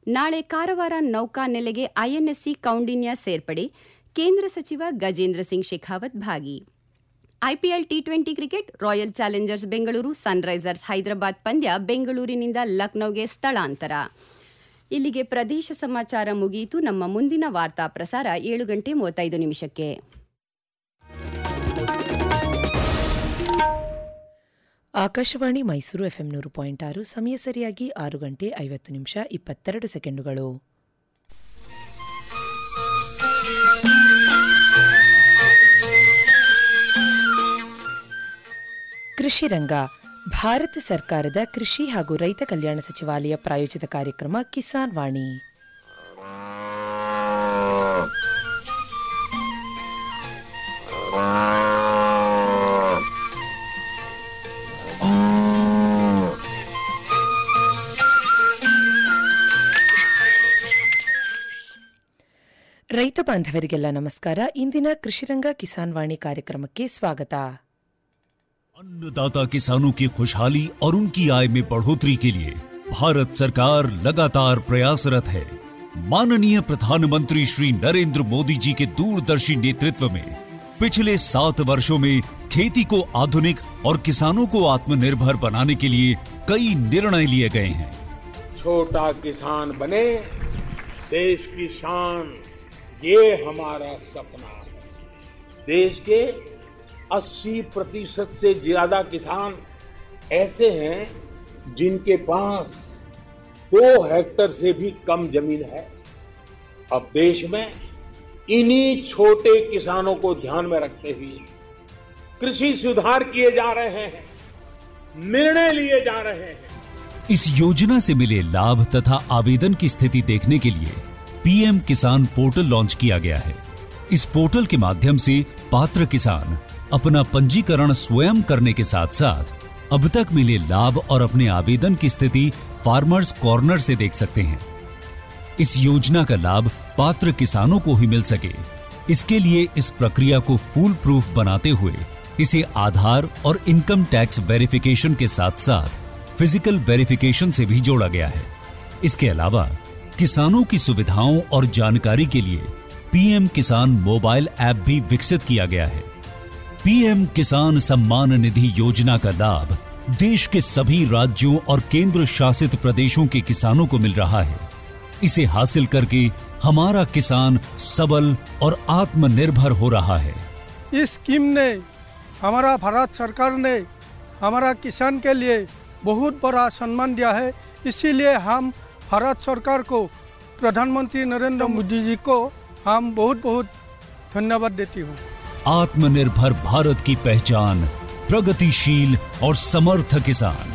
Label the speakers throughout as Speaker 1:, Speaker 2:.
Speaker 1: ನಾಳೆ ಕಾರವಾರ ನೌಕಾನೆಲೆಗೆ ಐಎನ್ಎಸ್ಸಿ ಕೌಂಡಿನ್ಯ ಸೇರ್ಪಡೆ ಕೇಂದ್ರ ಸಚಿವ ಗಜೇಂದ್ರ ಸಿಂಗ್ ಶೇಖಾವತ್ ಭಾಗಿ IPL T twenty cricket Royal Challengers Bengaluru Sunrisers Hyderabad ಪಂದ್ಯ ಬೆಂಗಳೂರಿನಿಂದ ಲಕ್ನೋಗೆ ಸ್ಥಳಾಂತರ ಇಲ್ಲಿಗೆ ಪ್ರದೇಶ ಸಮಾಚಾರ ಮುಗಿಯಿತು ನಮ್ಮ ಮುಂದಿನ ವಾರ್ತಾ ಪ್ರಸಾರ ಏಳು ಗಂಟೆ ಮೂವತ್ತೈದು ನಿಮಿಷಕ್ಕೆ
Speaker 2: ಆಕಾಶವಾಣಿ ಮೈಸೂರು ಎಫ್ಎಂ ನೂರು ಪಾಯಿಂಟ್ ಆರು ಸಮಯ ಸರಿಯಾಗಿ ಆರು ಗಂಟೆ ಐವತ್ತು ನಿಮಿಷ ಇಪ್ಪತ್ತೆರಡು ಸೆಕೆಂಡುಗಳು ಕೃಷಿ ರಂಗ ಭಾರತ ಸರ್ಕಾರದ ಕೃಷಿ ಹಾಗೂ ರೈತ ಕಲ್ಯಾಣ ಸಚಿವಾಲಯ ಪ್ರಾಯೋಜಿತ ಕಾರ್ಯಕ್ರಮ ಕಿಸಾನ್ ವಾಣಿ ರೈತ ಬಾಂಧವರಿಗೆಲ್ಲ ನಮಸ್ಕಾರ ಇಂದಿನ ಕೃಷಿರಂಗ ಕಿಸಾನ್ ವಾಣಿ ಕಾರ್ಯಕ್ರಮಕ್ಕೆ ಸ್ವಾಗತ
Speaker 3: अन्नदाता किसानों की खुशहाली और उनकी आय में बढ़ोतरी के लिए भारत सरकार लगातार प्रयासरत है माननीय प्रधानमंत्री श्री नरेंद्र मोदी जी के दूरदर्शी नेतृत्व में पिछले सात वर्षों में खेती को आधुनिक और किसानों को आत्मनिर्भर बनाने के लिए कई निर्णय लिए गए हैं
Speaker 4: छोटा किसान बने देश की शान ये हमारा सपना है देश के 80 प्रतिशत से ज्यादा किसान ऐसे हैं जिनके पास दो हेक्टर से भी कम जमीन है अब देश में इन्हीं छोटे किसानों को ध्यान में रखते हुए कृषि सुधार किए जा रहे हैं निर्णय लिए जा रहे हैं
Speaker 3: इस योजना से मिले लाभ तथा आवेदन की स्थिति देखने के लिए पीएम किसान पोर्टल लॉन्च किया गया है इस पोर्टल के माध्यम से पात्र किसान अपना पंजीकरण स्वयं करने के साथ साथ अब तक मिले लाभ और अपने आवेदन की स्थिति फार्मर्स कॉर्नर से देख सकते हैं इस योजना का लाभ पात्र किसानों को ही मिल सके इसके लिए इस प्रक्रिया को फूल प्रूफ बनाते हुए इसे आधार और इनकम टैक्स वेरिफिकेशन के साथ साथ फिजिकल वेरिफिकेशन से भी जोड़ा गया है इसके अलावा किसानों की सुविधाओं और जानकारी के लिए पीएम किसान मोबाइल ऐप भी विकसित किया गया है पीएम किसान सम्मान निधि योजना का लाभ देश के सभी राज्यों और केंद्र शासित प्रदेशों के किसानों को मिल रहा है इसे हासिल करके हमारा किसान सबल और आत्मनिर्भर हो रहा है
Speaker 5: इस स्कीम ने हमारा भारत सरकार ने हमारा किसान के लिए बहुत बड़ा सम्मान दिया है इसीलिए हम भारत सरकार को प्रधानमंत्री नरेंद्र मोदी जी को हम बहुत बहुत धन्यवाद देती हूँ
Speaker 3: आत्मनिर्भर भारत की पहचान प्रगतिशील और समर्थ किसान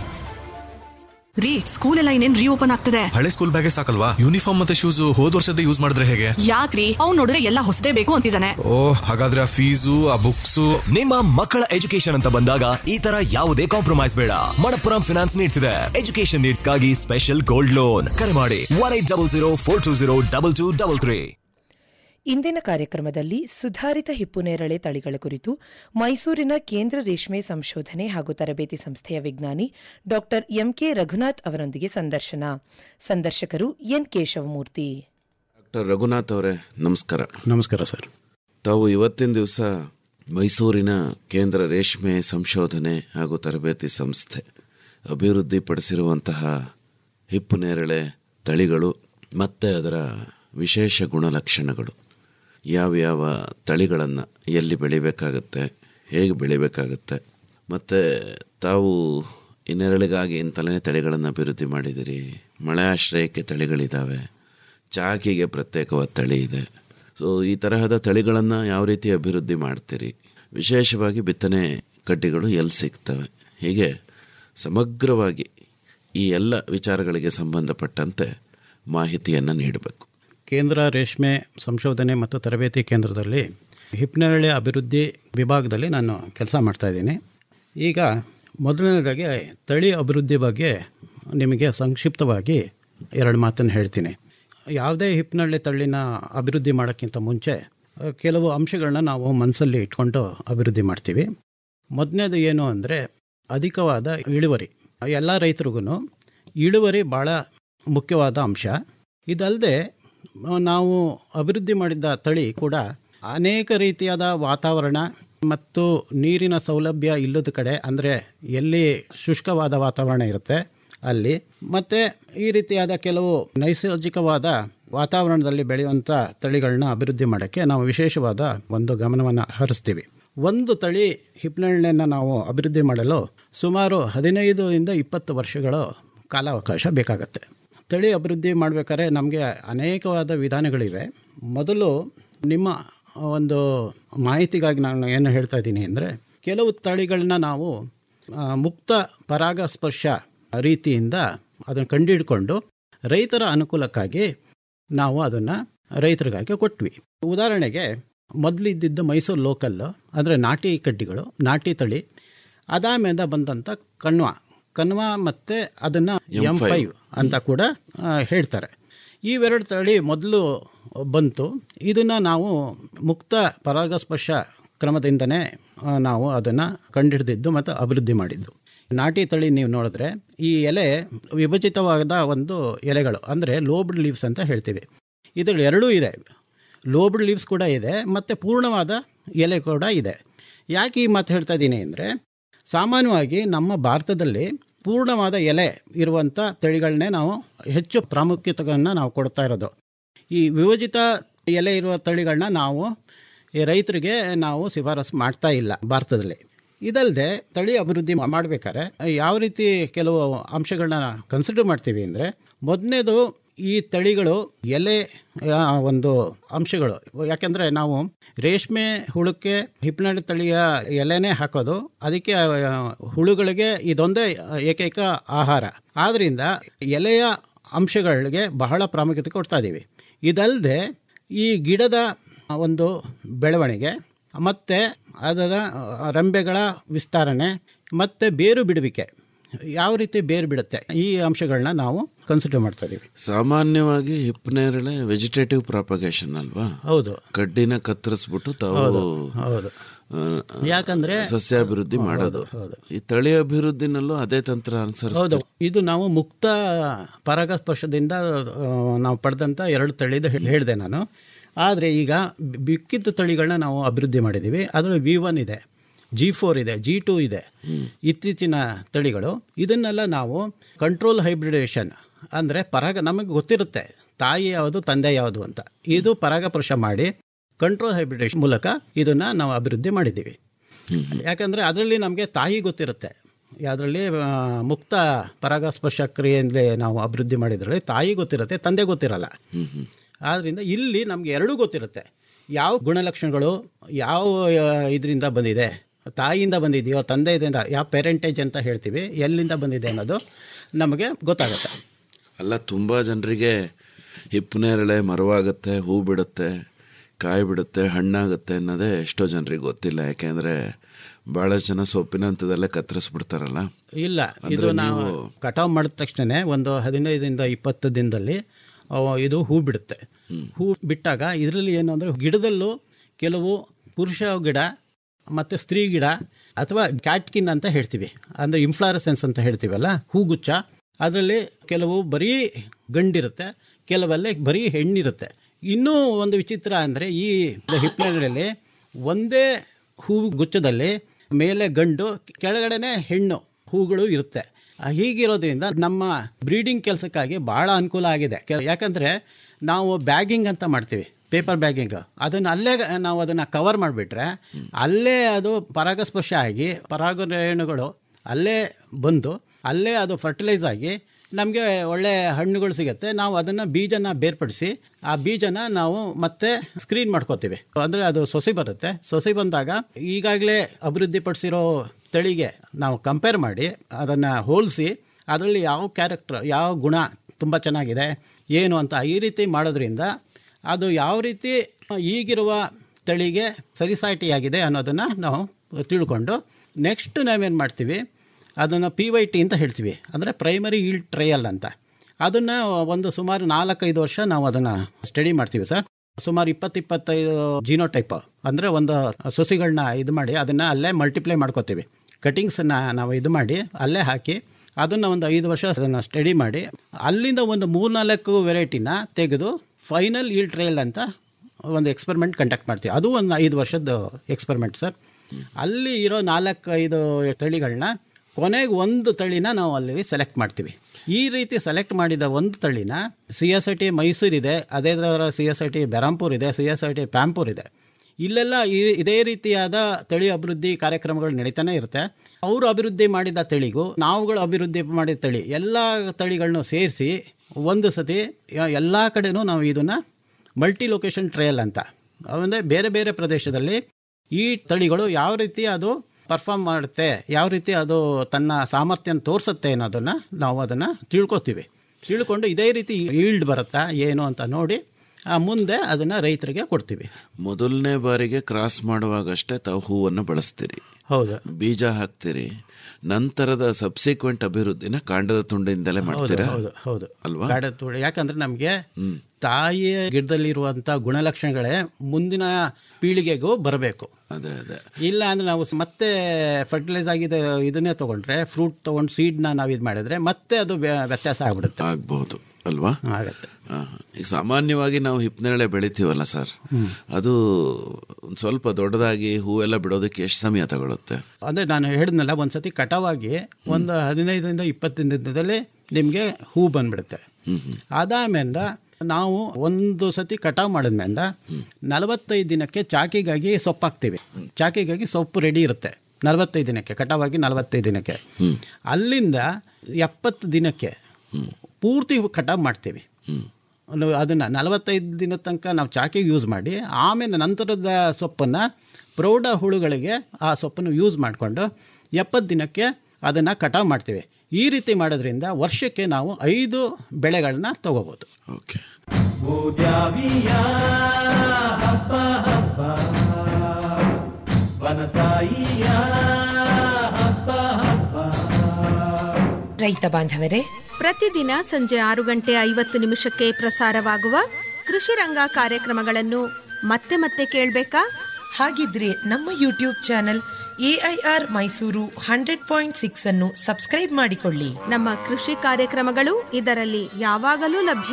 Speaker 6: ರೀ ಸ್ಕೂಲ್ ಎಲ್ಲ ಇನ್ನೇನ್ ರೀಓಪನ್ ಆಗ್ತದೆ
Speaker 7: ಹಳೆ ಸ್ಕೂಲ್ ಬ್ಯಾಗೆ ಸಾಕಲ್ವಾ ಯೂನಿಫಾರ್ಮ್ ಮತ್ತೆ ಶೂಸ್ ಹೋದ್ ವರ್ಷದ ಯೂಸ್ ಮಾಡಿದ್ರೆ ಹೇಗೆ
Speaker 6: ಯಾಕ್ರಿ ಅವ್ನ್ ನೋಡಿದ್ರೆ ಎಲ್ಲ ಹೊಸದೇ ಬೇಕು ಅಂತಿದ್ದಾನೆ
Speaker 7: ಓ ಹಾಗಾದ್ರೆ ಆ ಫೀಸು ಆ ಬುಕ್ಸು
Speaker 8: ನಿಮ್ಮ ಮಕ್ಕಳ ಎಜುಕೇಶನ್ ಅಂತ ಬಂದಾಗ ಈ ತರ ಯಾವುದೇ ಕಾಂಪ್ರಮೈಸ್ ಬೇಡ ಮಣಪ್ಪುರಂ ಫಿನಾನ್ಸ್ ನೀಡ್ಸ್ ಇದೆ ಎಜುಕೇಶನ್ ನೀಡ್ಸ್ ಗಾಗಿ ಸ್ಪೆಷಲ್ ಗೋಲ್ಡ್ ಲೋನ್ ಕರೆ ಮಾಡಿ one eight double zero four two zero double two double three
Speaker 2: ಇಂದಿನ ಕಾರ್ಯಕ್ರಮದಲ್ಲಿ ಸುಧಾರಿತ ಹಿಪ್ಪುನೇರಳೆ ತಳಿಗಳ ಕುರಿತು ಮೈಸೂರಿನ ಕೇಂದ್ರ ರೇಷ್ಮೆ ಸಂಶೋಧನೆ ಹಾಗೂ ತರಬೇತಿ ಸಂಸ್ಥೆಯ ವಿಜ್ಞಾನಿ ಡಾ ಎಂಕೆ ರಘುನಾಥ್ ಅವರೊಂದಿಗೆ ಸಂದರ್ಶನ ಸಂದರ್ಶಕರು ಎನ್ ಕೇಶವಮೂರ್ತಿ
Speaker 9: ಡಾಕ್ಟರ್ ರಘುನಾಥ್ ಅವರೇ ನಮಸ್ಕಾರ
Speaker 10: ನಮಸ್ಕಾರ ಸರ್
Speaker 9: ತಾವು ಇವತ್ತಿನ ದಿವಸ ಮೈಸೂರಿನ ಕೇಂದ್ರ ರೇಷ್ಮೆ ಸಂಶೋಧನೆ ಹಾಗೂ ತರಬೇತಿ ಸಂಸ್ಥೆ ಅಭಿವೃದ್ಧಿಪಡಿಸಿರುವಂತಹ ಹಿಪ್ಪು ನೇರಳೆ ತಳಿಗಳು ಮತ್ತು ಅದರ ವಿಶೇಷ ಗುಣಲಕ್ಷಣಗಳು ಯಾವ್ಯಾವ ತಳಿಗಳನ್ನು ಎಲ್ಲಿ ಬೆಳಿಬೇಕಾಗತ್ತೆ ಹೇಗೆ ಬೆಳಿಬೇಕಾಗತ್ತೆ ಮತ್ತು ತಾವು ಈ ನೆರಳಿಗಾಗಿ ಇಂತಲೇ ತಳಿಗಳನ್ನು ಅಭಿವೃದ್ಧಿ ಮಾಡಿದಿರಿ ಮಳೆ ಆಶ್ರಯಕ್ಕೆ ತಳಿಗಳಿದ್ದಾವೆ ಚಾಕಿಗೆ ಪ್ರತ್ಯೇಕವಾದ ತಳಿ ಇದೆ ಸೊ ಈ ತರಹದ ತಳಿಗಳನ್ನು ಯಾವ ರೀತಿ ಅಭಿವೃದ್ಧಿ ಮಾಡ್ತೀರಿ ವಿಶೇಷವಾಗಿ ಬಿತ್ತನೆ ಕಡ್ಡಿಗಳು ಎಲ್ಲಿ ಸಿಗ್ತವೆ ಹೀಗೆ ಸಮಗ್ರವಾಗಿ ಈ ಎಲ್ಲ ವಿಚಾರಗಳಿಗೆ ಸಂಬಂಧಪಟ್ಟಂತೆ ಮಾಹಿತಿಯನ್ನು ನೀಡಬೇಕು
Speaker 10: ಕೇಂದ್ರ ರೇಷ್ಮೆ ಸಂಶೋಧನೆ ಮತ್ತು ತರಬೇತಿ ಕೇಂದ್ರದಲ್ಲಿ ಹಿಪ್ನೇರಳೆ ಅಭಿವೃದ್ಧಿ ವಿಭಾಗದಲ್ಲಿ ನಾನು ಕೆಲಸ ಮಾಡ್ತಾ ಇದ್ದೀನಿ ಈಗ ಮೊದಲನೇದಾಗಿ ತಳಿ ಅಭಿವೃದ್ಧಿ ಬಗ್ಗೆ ನಿಮಗೆ ಸಂಕ್ಷಿಪ್ತವಾಗಿ ಎರಡು ಮಾತನ್ನು ಹೇಳ್ತೀನಿ ಯಾವುದೇ ಹಿಪ್ನಳ್ಳಿ ತಳಿನ ಅಭಿವೃದ್ಧಿ ಮಾಡೋಕ್ಕಿಂತ ಮುಂಚೆ ಅಹ್, ಕೆಲವು ಅಂಶಗಳನ್ನ ನಾವು ಮನಸ್ಸಲ್ಲಿ ಇಟ್ಕೊಂಡು ಅಭಿವೃದ್ಧಿ ಮಾಡ್ತೀವಿ ಮೊದಲನೇದು ಏನು ಅಂದರೆ ಅಧಿಕವಾದ ಇಳುವರಿ ಎಲ್ಲ ರೈತರಿಗೂ ಇಳುವರಿ ಭಾಳ ಮುಖ್ಯವಾದ ಅಂಶ ಇದಲ್ಲದೆ ನಾವು ಅಭಿವೃದ್ಧಿ ಮಾಡಿದ ತಳಿ ಕೂಡ ಅನೇಕ ರೀತಿಯಾದ ವಾತಾವರಣ ಮತ್ತು ನೀರಿನ ಸೌಲಭ್ಯ ಇಲ್ಲದ ಕಡೆ ಅಂದರೆ ಎಲ್ಲಿ ಶುಷ್ಕವಾದ ವಾತಾವರಣ ಇರುತ್ತೆ ಅಲ್ಲಿ ಮತ್ತು ಈ ರೀತಿಯಾದ ಕೆಲವು ನೈಸರ್ಗಿಕವಾದ ವಾತಾವರಣದಲ್ಲಿ ಬೆಳೆಯುವಂಥ ತಳಿಗಳನ್ನ ಅಭಿವೃದ್ಧಿ ಮಾಡೋಕ್ಕೆ ನಾವು ವಿಶೇಷವಾದ ಒಂದು ಗಮನವನ್ನು ಹರಿಸ್ತೀವಿ ಒಂದು ತಳಿ ಹಿಪ್ನೆಣ್ಣೆಯನ್ನು ನಾವು ಅಭಿವೃದ್ಧಿ ಮಾಡಲು ಸುಮಾರು ಹದಿನೈದರಿಂದ ಇಪ್ಪತ್ತು ವರ್ಷಗಳು ಕಾಲಾವಕಾಶ ಬೇಕಾಗತ್ತೆ ತಳಿ ಅಭಿವೃದ್ಧಿ ಮಾಡಬೇಕಾದ್ರೆ ನಮಗೆ ಅನೇಕವಾದ ವಿಧಾನಗಳಿವೆ ಮೊದಲು ನಿಮ್ಮ ಒಂದು ಮಾಹಿತಿಗಾಗಿ ನಾನು ಏನು ಹೇಳ್ತಾ ಇದ್ದೀನಿ ಅಂದರೆ ಕೆಲವು ತಳಿಗಳನ್ನ ನಾವು ಆ, ಮುಕ್ತ ಪರಾಗಸ್ಪರ್ಶ ರೀತಿಯಿಂದ ಅದನ್ನು ಕಂಡುಹಿಡ್ಕೊಂಡು ರೈತರ ಅನುಕೂಲಕ್ಕಾಗಿ ನಾವು ಅದನ್ನು ರೈತರಿಗಾಗಿ ಕೊಟ್ವಿ ಉದಾಹರಣೆಗೆ ಮೊದಲಿದ್ದಿದ್ದು ಮೈಸೂರು ಲೋಕಲ್ಲು ಅಂದರೆ ನಾಟಿ ಕಡ್ಡಿಗಳು ನಾಟಿ ತಳಿ ಅದಾದ್ಮೇಲೆ ಬಂದಂಥ ಕಣ್ವ ಕಣ್ವ ಮತ್ತು ಅದನ್ನು ಎಂ ಫೈವ್ ಅಂತ ಕೂಡ ಆ, ಹೇಳ್ತಾರೆ ಇವೆರಡು ತಳಿ ಮೊದಲು ಬಂತು ಇದನ್ನು ನಾವು ಮುಕ್ತ ಪರಾಗಸ್ಪರ್ಶ ಕ್ರಮದಿಂದನೇ ಆ, ನಾವು ಅದನ್ನು ಕಂಡುಹಿಡಿದಿದ್ದು ಮತ್ತು ಅಭಿವೃದ್ಧಿ ಮಾಡಿದ್ದು ನಾಟಿ ತಳಿ ನೀವು ನೋಡಿದ್ರೆ ಈ ಎಲೆ ವಿಭಜಿತವಾದ ಒಂದು ಎಲೆಗಳು ಅಂದರೆ ಲೋಬ್ಡ್ ಲೀವ್ಸ್ ಅಂತ ಹೇಳ್ತೀವಿ ಇದರಲ್ಲಿ ಎರಡೂ ಇದೆ ಲೋಬ್ಡ್ ಲೀವ್ಸ್ ಕೂಡ ಇದೆ ಮತ್ತು ಪೂರ್ಣವಾದ ಎಲೆ ಕೂಡ ಇದೆ ಯಾಕೆ ಈ ಮಾತು ಹೇಳ್ತಾ ಇದ್ದೀನಿ ಅಂದರೆ ಸಾಮಾನ್ಯವಾಗಿ ನಮ್ಮ ಭಾರತದಲ್ಲಿ ಪೂರ್ಣವಾದ ಎಲೆ ಇರುವಂಥ ತಳಿಗಳನ್ನೇ ನಾವು ಹೆಚ್ಚು ಪ್ರಾಮುಖ್ಯತೆಯನ್ನು ನಾವು ಕೊಡ್ತಾ ಇರೋದು ಈ ವಿಭಜಿತ ಎಲೆ ಇರುವ ತಳಿಗಳನ್ನ ನಾವು ಈ ರೈತರಿಗೆ ನಾವು ಶಿಫಾರಸು ಮಾಡ್ತಾ ಇಲ್ಲ ಭಾರತದಲ್ಲಿ ಇದಲ್ಲದೆ ತಳಿ ಅಭಿವೃದ್ಧಿ ಮಾಡಬೇಕಾದ್ರೆ ಯಾವ ರೀತಿ ಕೆಲವು ಅಂಶಗಳನ್ನ ಕನ್ಸಿಡರ್ ಮಾಡ್ತೀವಿ ಅಂದರೆ ಮೊದಲನೇದು ಈ ತಳಿಗಳು ಎಲೆ ಆ, ಒಂದು ಅಂಶಗಳು ಯಾಕೆಂದರೆ ನಾವು ರೇಷ್ಮೆ ಹುಳುಕ್ಕೆ ಹಿಪ್ನಳ್ಳಿ ತಳಿಯ ಎಲೆನೇ ಹಾಕೋದು ಅದಕ್ಕೆ ಆ, ಹುಳುಗಳಿಗೆ ಇದೊಂದೇ ಏಕೈಕ ಆಹಾರ ಆದ್ದರಿಂದ ಎಲೆಯ ಅಂಶಗಳಿಗೆ ಬಹಳ ಪ್ರಾಮುಖ್ಯತೆ ಕೊಡ್ತಾ ಇದ್ದೀವಿ ಇದಲ್ಲದೆ ಈ ಗಿಡದ ಒಂದು ಬೆಳವಣಿಗೆ ಮತ್ತು ಅದರ ರೆಂಬೆಗಳ ವಿಸ್ತರಣೆ ಮತ್ತು ಬೇರು ಬಿಡುವಿಕೆ ಯಾವ ರೀತಿ ಬೇರು ಬಿಡುತ್ತೆ ಈ ಅಂಶಗಳನ್ನ ನಾವು ಕನ್ಸಿಡರ್ ಮಾಡ್ತಾ ಇದೀವಿ
Speaker 9: ಸಾಮಾನ್ಯವಾಗಿ ಹಿಪ್ನೇರಳೆ ವೆಜಿಟೇಟಿವ್ ಪ್ರಾಪಗೇಷನ್ ಅಲ್ವಾ
Speaker 10: ಹೌದು
Speaker 9: ಕಡ್ಡಿನ ಕತ್ತರಿಸ್ಬಿಟ್ಟು ತಾವು
Speaker 10: ಹೌದು
Speaker 9: ಆ,
Speaker 10: ಯಾಕಂದ್ರೆ
Speaker 9: ಸಸ್ಯಾಭಿವೃದ್ಧಿ ಮಾಡೋದು ಈ ತಳಿ ಅಭಿವೃದ್ಧಿನಲ್ಲೂ ಅದೇ ತಂತ್ರ
Speaker 10: ಹೌದು
Speaker 9: ಅನುಸರಿಸ್ತಾರೆ
Speaker 10: ಇದು ನಾವು ಮುಕ್ತ ಪರಾಗಸ್ಪರ್ಶದಿಂದ ಆ, ನಾವು ಪಡೆದಂಥ ಎರಡು ತಳಿದು ಹೇಳಿದೆ ನಾನು ಆದರೆ ಈಗ ಬಿ- ಬಿಕ್ಕಿದ್ದ ತಳಿಗಳನ್ನ ನಾವು ಅಭಿವೃದ್ಧಿ ಮಾಡಿದ್ದೀವಿ ಅದರಲ್ಲಿ ವಿ ಒನ್ ಇದೆ ಜಿ ಫೋರ್ ಇದೆ ಜಿ ಟೂ ಇದೆ ಇತ್ತೀಚಿನ ತಳಿಗಳು ಇದನ್ನೆಲ್ಲ ನಾವು ಕಂಟ್ರೋಲ್ ಹೈಬ್ರಿಡೇಷನ್ ಅಂದರೆ ಪರಾಗ ನಮಗೆ ಗೊತ್ತಿರುತ್ತೆ ತಾಯಿ ಯಾವುದು ತಂದೆ ಯಾವುದು ಅಂತ ಇದು ಪರಾಗಸ್ಪರ್ಶ ಮಾಡಿ ಕಂಟ್ರೋಲ್ ಹೈಬ್ರಿಡೇಷನ್ ಮೂಲಕ ಇದನ್ನು ನಾವು ಅಭಿವೃದ್ಧಿ ಮಾಡಿದ್ದೀವಿ ಯಾಕಂದರೆ ಅದರಲ್ಲಿ ನಮಗೆ ತಾಯಿ ಗೊತ್ತಿರುತ್ತೆ ಅದರಲ್ಲಿ ಮುಕ್ತ ಪರಾಗಸ್ಪರ್ಶ ಕ್ರಿಯೆಯಿಂದ ನಾವು ಅಭಿವೃದ್ಧಿ ಮಾಡಿದ್ರಲ್ಲಿ ತಾಯಿ ಗೊತ್ತಿರುತ್ತೆ ತಂದೆ ಗೊತ್ತಿರಲ್ಲ ಆದ್ದರಿಂದ ಇಲ್ಲಿ ನಮಗೆ ಎರಡೂ ಗೊತ್ತಿರುತ್ತೆ ಯಾವ ಗುಣಲಕ್ಷಣಗಳು ಯಾವ ಇದರಿಂದ ಬಂದಿದೆ ತಾಯಿಯಿಂದ ಬಂದಿದೆಯೋ ತಂದೆಯಿಂದ ಯಾವ ಪೇರೆಂಟೇಜ್ ಅಂತ ಹೇಳ್ತೀವಿ ಎಲ್ಲಿಂದ ಬಂದಿದೆ ಅನ್ನೋದು ನಮಗೆ ಗೊತ್ತಾಗುತ್ತೆ
Speaker 9: ಅಲ್ಲ ತುಂಬಾ ಜನರಿಗೆ ಹಿಪ್ನೇರಳೆ ಮರವಾಗುತ್ತೆ ಹೂ ಬಿಡುತ್ತೆ ಕಾಯಿ ಬಿಡುತ್ತೆ ಹಣ್ಣಾಗುತ್ತೆ ಅನ್ನೋದೇ ಎಷ್ಟೋ ಜನರಿಗೆ ಗೊತ್ತಿಲ್ಲ ಯಾಕೆಂದ್ರೆ ಬಹಳ ಜನ ಸೊಪ್ಪಿನ ಹಂತದಲ್ಲೇ ಕತ್ತರಿಸ್ಬಿಡ್ತಾರಲ್ಲ
Speaker 10: ಇಲ್ಲ ಇದು ನಾವು ಕಟಾವ್ ಮಾಡಿದ ತಕ್ಷಣ ಒಂದು ಹದಿನೈದರಿಂದ ಇಪ್ಪತ್ತು ದಿನದಲ್ಲಿ ಅವು ಇದು ಹೂ ಬಿಡುತ್ತೆ ಹೂ ಬಿಟ್ಟಾಗ ಇದರಲ್ಲಿ ಏನು ಅಂದರೆ ಗಿಡದಲ್ಲೂ ಕೆಲವು ಪುರುಷ ಗಿಡ ಮತ್ತು ಸ್ತ್ರೀ ಗಿಡ ಅಥವಾ ಕ್ಯಾಟ್ಕಿನ್ ಅಂತ ಹೇಳ್ತೀವಿ ಅಂದರೆ ಇನ್ಫ್ಲಾರಸೆನ್ಸ್ ಅಂತ ಹೇಳ್ತೀವಲ್ಲ ಹೂಗುಚ್ಛ ಅದರಲ್ಲಿ ಕೆಲವು ಬರೀ ಗಂಡಿರುತ್ತೆ ಕೆಲವಲ್ಲಿ ಬರೀ ಹೆಣ್ಣಿರುತ್ತೆ ಇನ್ನೂ ಒಂದು ವಿಚಿತ್ರ ಅಂದರೆ ಈ ಹಿಪ್ನೆಗಳಲ್ಲಿ ಒಂದೇ ಹೂ ಗುಚ್ಛದಲ್ಲಿ ಮೇಲೆ ಗಂಡು ಕೆಳಗಡೆನೆ ಹೆಣ್ಣು ಹೂಗಳು ಇರುತ್ತೆ ಆ, ಹೀಗಿರೋದ್ರಿಂದ ನಮ್ಮ ಬ್ರೀಡಿಂಗ್ ಕೆಲಸಕ್ಕಾಗಿ ಭಾಳ ಅನುಕೂಲ ಆಗಿದೆ ಕೆ- ಯಾಕಂದರೆ ನಾವು ಬ್ಯಾಗಿಂಗ್ ಅಂತ ಮಾಡ್ತೀವಿ ಪೇಪರ್ ಬ್ಯಾಗಿಂಗ್ ಅದನ್ನು ಅಲ್ಲೇ ನಾವು ಅದನ್ನು ಕವರ್ ಮಾಡಿಬಿಟ್ರೆ ಅಲ್ಲೇ ಅದು ಪರಾಗಸ್ಪರ್ಶ ಆಗಿ ಪರಾಗರೇಣುಗಳು ಅಲ್ಲೇ ಬಂದು ಅಲ್ಲೇ ಅದು ಫರ್ಟಿಲೈಸ್ ಆಗಿ ನಮಗೆ ಒಳ್ಳೆ ಹಣ್ಣುಗಳು ಸಿಗುತ್ತೆ ನಾವು ಅದನ್ನು ಬೀಜನ ಬೇರ್ಪಡಿಸಿ ಆ ಬೀಜನ ನಾವು ಮತ್ತೆ ಸ್ಕ್ರೀನ್ ಮಾಡ್ಕೋತೀವಿ ಅಂದರೆ ಅದು ಸೊಸಿ ಬರುತ್ತೆ ಸೊಸಿ ಬಂದಾಗ ಈಗಾಗಲೇ ಅಭಿವೃದ್ಧಿಪಡಿಸಿರೋ ತಳಿಗೆ ನಾವು ಕಂಪೇರ್ ಮಾಡಿ ಅದನ್ನು ಹೋಲಿಸಿ ಅದರಲ್ಲಿ ಯಾವ ಕ್ಯಾರೆಕ್ಟರ್ ಯಾವ ಗುಣ ತುಂಬ ಚೆನ್ನಾಗಿದೆ ಏನು ಅಂತ ಈ ರೀತಿ ಮಾಡೋದ್ರಿಂದ ಅದು ಯಾವ ರೀತಿ ಈಗಿರುವ ತಳಿಗೆ ಸರಿಸಾಟಿಯಾಗಿದೆ ಅನ್ನೋದನ್ನು ನಾವು ತಿಳ್ಕೊಂಡು ನೆಕ್ಸ್ಟ್ ನಾವೇನು ಮಾಡ್ತೀವಿ ಅದನ್ನು ಪಿ ವೈ ಟಿ ಅಂತ ಹೇಳ್ತೀವಿ ಅಂದರೆ ಪ್ರೈಮರಿ ಈಲ್ಡ್ ಟ್ರಯಲ್ ಅಂತ ಅದನ್ನು ಒಂದು ಸುಮಾರು ನಾಲ್ಕೈದು ವರ್ಷ ನಾವು ಅದನ್ನು ಸ್ಟಡಿ ಮಾಡ್ತೀವಿ ಸರ್ ಸುಮಾರು ಇಪ್ಪತ್ತು ಇಪ್ಪತ್ತೈದು ಜೀನೋಟೈಪ್ ಅಂದರೆ ಒಂದು ಸೊಸಿಗಳನ್ನ ಇದು ಮಾಡಿ ಅದನ್ನು ಅಲ್ಲೇ ಮಲ್ಟಿಪ್ಲೈ ಮಾಡ್ಕೋತೀವಿ ಕಟಿಂಗ್ಸನ್ನು ನಾವು ಇದು ಮಾಡಿ ಅಲ್ಲೇ ಹಾಕಿ ಅದನ್ನು ಒಂದು ಐದು ವರ್ಷ ಅದನ್ನು ಸ್ಟಡಿ ಮಾಡಿ ಅಲ್ಲಿಂದ ಒಂದು ಮೂರ್ನಾಲ್ಕು ವೆರೈಟಿನ ತೆಗೆದು ಫೈನಲ್ ಈಲ್ ಟ್ರಯಲ್ ಅಂತ ಒಂದು ಎಕ್ಸ್ಪೆರಿಮೆಂಟ್ ಕಂಡಕ್ಟ್ ಮಾಡ್ತೀವಿ ಅದು ಒಂದು ಐದು ವರ್ಷದ ಎಕ್ಸ್ಪೆರಿಮೆಂಟ್ ಸರ್ ಅಲ್ಲಿ ಇರೋ ನಾಲ್ಕು ಐದು ತಳಿಗಳನ್ನ ಕೊನೆಗೆ ಒಂದು ತಳಿನ ನಾವು ಅಲ್ಲಿ ಸೆಲೆಕ್ಟ್ ಮಾಡ್ತೀವಿ ಈ ರೀತಿ ಸೆಲೆಕ್ಟ್ ಮಾಡಿದ ಒಂದು ತಳಿನ C S I T Mysuru ಇದೆ ಅದೇ ಥರ C S I T Berhampur ಇದೆ C S I T Pampore ಇದೆ ಇಲ್ಲೆಲ್ಲ ಈ ಇದೇ ರೀತಿಯಾದ ತಳಿ ಅಭಿವೃದ್ಧಿ ಕಾರ್ಯಕ್ರಮಗಳು ನಡೀತಾನೆ ಇರುತ್ತೆ ಅವರು ಅಭಿವೃದ್ಧಿ ಮಾಡಿದ ತಳಿಗೂ ನಾವುಗಳು ಅಭಿವೃದ್ಧಿ ಮಾಡಿದ ತಳಿ ಎಲ್ಲ ತಳಿಗಳನ್ನೂ ಸೇರಿಸಿ ಒಂದು ಸತಿ ಎಲ್ಲ ಕಡೆನೂ ನಾವು ಇದನ್ನು ಮಲ್ಟಿ ಲೊಕೇಶನ್ ಟ್ರಯಲ್ ಅಂತ ಅಂದರೆ ಬೇರೆ ಬೇರೆ ಪ್ರದೇಶದಲ್ಲಿ ಈ ತಳಿಗಳು ಯಾವ ರೀತಿ ಅದು ಪರ್ಫಾರ್ಮ್ ಮಾಡುತ್ತೆ ಯಾವ ರೀತಿ ಅದು ತನ್ನ ಸಾಮರ್ಥ್ಯನ ತೋರಿಸುತ್ತೆ ಅನ್ನೋದನ್ನು ನಾವು ಅದನ್ನು ತಿಳ್ಕೊತೀವಿ ತಿಳ್ಕೊಂಡು ಇದೇ ರೀತಿ ಈಲ್ಡ್ ಬರುತ್ತಾ ಏನು ಅಂತ ನೋಡಿ ಆ ಮುಂದೆ ಅದನ್ನು ರೈತರಿಗೆ ಕೊಡ್ತೀವಿ
Speaker 9: ಮೊದಲನೇ ಬಾರಿಗೆ ಕ್ರಾಸ್ ಮಾಡುವಾಗಷ್ಟೇ ತಾವು ಹೂವನ್ನು ಬಳಸ್ತೀರಿ
Speaker 10: ಹೌದು
Speaker 9: ಬೀಜ ಹಾಕ್ತೀರಿ ನಂತರದ ಸಬ್ಸಿಕ್ವೆಂಟ್ ಅಭಿವೃದ್ಧಿನ ಕಾಂಡದ ತುಂಡಿಂದಲೇ ಮಾಡ್ತೀರಾ
Speaker 10: ಹೌದು ಹೌದು
Speaker 9: ಅಲ್ವಾ
Speaker 10: ಗಾಢ ತುಳಿ ಯಾಕಂದ್ರೆ ನಮಗೆ ತಾಯಿಯ ಗಿಡದಲ್ಲಿರುವಂಥ ಗುಣಲಕ್ಷಣಗಳೇ ಮುಂದಿನ ಪೀಳಿಗೆಗೂ ಬರಬೇಕು
Speaker 9: ಅದೇ ಅದೇ
Speaker 10: ಇಲ್ಲ ಅಂದ್ರೆ ನಾವು ಸ್- ಮತ್ತೆ ಫರ್ಟಿಲೈಸ್ ಆಗಿದೆ ಇದನ್ನೇ ತಗೊಂಡ್ರೆ ಫ್ರೂಟ್ ತಗೊಂಡು ಸೀಡ್ನ ನಾವು ಇದು ಮಾಡಿದ್ರೆ ಮತ್ತೆ ಅದು ವ್ಯ- ವ್ಯತ್ಯಾಸ ಆಗ್ಬಿಡುತ್ತೆ
Speaker 9: ಆಗ್ಬಹುದು ಅಲ್ವಾ
Speaker 10: ಆಗತ್ತೆ
Speaker 9: ಆ, ಈಗ ಸಾಮಾನ್ಯವಾಗಿ ನಾವು ಹಿಪ್ನೇರಳೆ ಬೆಳಿತೀವಲ್ಲ ಸರ್ ಅದು ಒಂದ್ ಸ್ವಲ್ಪ ದೊಡ್ಡದಾಗಿ ಹೂವೆಲ್ಲ ಬಿಡೋದಕ್ಕೆ ಎಷ್ಟು ಸಮಯ ತಗೊಳುತ್ತೆ
Speaker 10: ಅಂದರೆ ನಾನು ಹೇಳಿದ್ನಲ್ಲ ಒಂದು ಸತಿ ಕಟಾವಾಗಿ ಒಂದು ಹದಿನೈದರಿಂದ ಇಪ್ಪತ್ತು ದಿನದಲ್ಲಿ ನಿಮಗೆ ಹೂ ಬಂದ್ಬಿಡುತ್ತೆ ಅದಾದ್ಮೇಲೆ ನಾವು ಒಂದು ಸತಿ ಕಟಾವು ಮಾಡಿದ್ಮೇಲೆ ನಲವತ್ತೈದು ದಿನಕ್ಕೆ ಚಾಕಿಗಾಗಿ ಸೊಪ್ಪು ಹಾಕ್ತೀವಿ ಚಾಕಿಗಾಗಿ ಸೊಪ್ಪು ರೆಡಿ ಇರುತ್ತೆ ನಲವತ್ತೈದು ದಿನಕ್ಕೆ ಕಟಾವಾಗಿ ನಲವತ್ತೈದು ದಿನಕ್ಕೆ ಅಲ್ಲಿಂದ ಎಪ್ಪತ್ತು ದಿನಕ್ಕೆ ಪೂರ್ತಿ ಕಟಾವು ಮಾಡ್ತೀವಿ ನಾವು ಅದನ್ನು ನಲವತ್ತೈದು ದಿನದ ತನಕ ನಾವು ಚಾಕಿಗೆ ಯೂಸ್ ಮಾಡಿ ಆಮೇಲೆ ನಂತರದ ಸೊಪ್ಪನ್ನು ಪ್ರೌಢ ಹುಳುಗಳಿಗೆ ಆ ಸೊಪ್ಪನ್ನು ಯೂಸ್ ಮಾಡಿಕೊಂಡು ಎಪ್ಪತ್ತು ದಿನಕ್ಕೆ ಅದನ್ನು ಕಟಾವು ಮಾಡ್ತೀವಿ ಈ ರೀತಿ ಮಾಡೋದ್ರಿಂದ ವರ್ಷಕ್ಕೆ ನಾವು ಐದು ಬೆಳೆಗಳನ್ನ ತಗೋಬೋದು
Speaker 9: ಓಕೆ
Speaker 2: ರೈತ ಬಾಂಧವರೇ
Speaker 11: ಪ್ರತಿದಿನ ಸಂಜೆ ಆರು ಗಂಟೆ ಐವತ್ತು ನಿಮಿಷಕ್ಕೆ ಪ್ರಸಾರವಾಗುವ ಕೃಷಿ ರಂಗ ಕಾರ್ಯಕ್ರಮಗಳನ್ನು ಮತ್ತೆ ಮತ್ತೆ ಕೇಳಬೇಕಾ
Speaker 2: ಹಾಗಿದ್ರೆ ನಮ್ಮ YouTube channel AIR Mysuru hundred point six ಅನ್ನು ಸಬ್ಸ್ಕ್ರೈಬ್ ಮಾಡಿಕೊಳ್ಳಿ
Speaker 11: ನಮ್ಮ ಕೃಷಿ ಕಾರ್ಯಕ್ರಮಗಳು ಇದರಲ್ಲಿ ಯಾವಾಗಲೂ ಲಭ್ಯ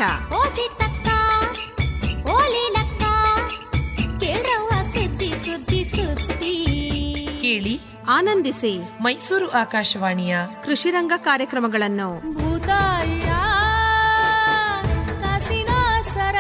Speaker 12: ಸುದ್ದಿ ಸುದ್ದಿ
Speaker 2: ಕೇಳಿ
Speaker 11: ಆನಂದಿಸಿ
Speaker 2: ಮೈಸೂರು ಆಕಾಶವಾಣಿಯ
Speaker 11: ಕೃಷಿ ರಂಗ ಕಾರ್ಯಕ್ರಮಗಳನ್ನು
Speaker 12: ಭೂತಾಯ ಕಾಸಿನ ಸರ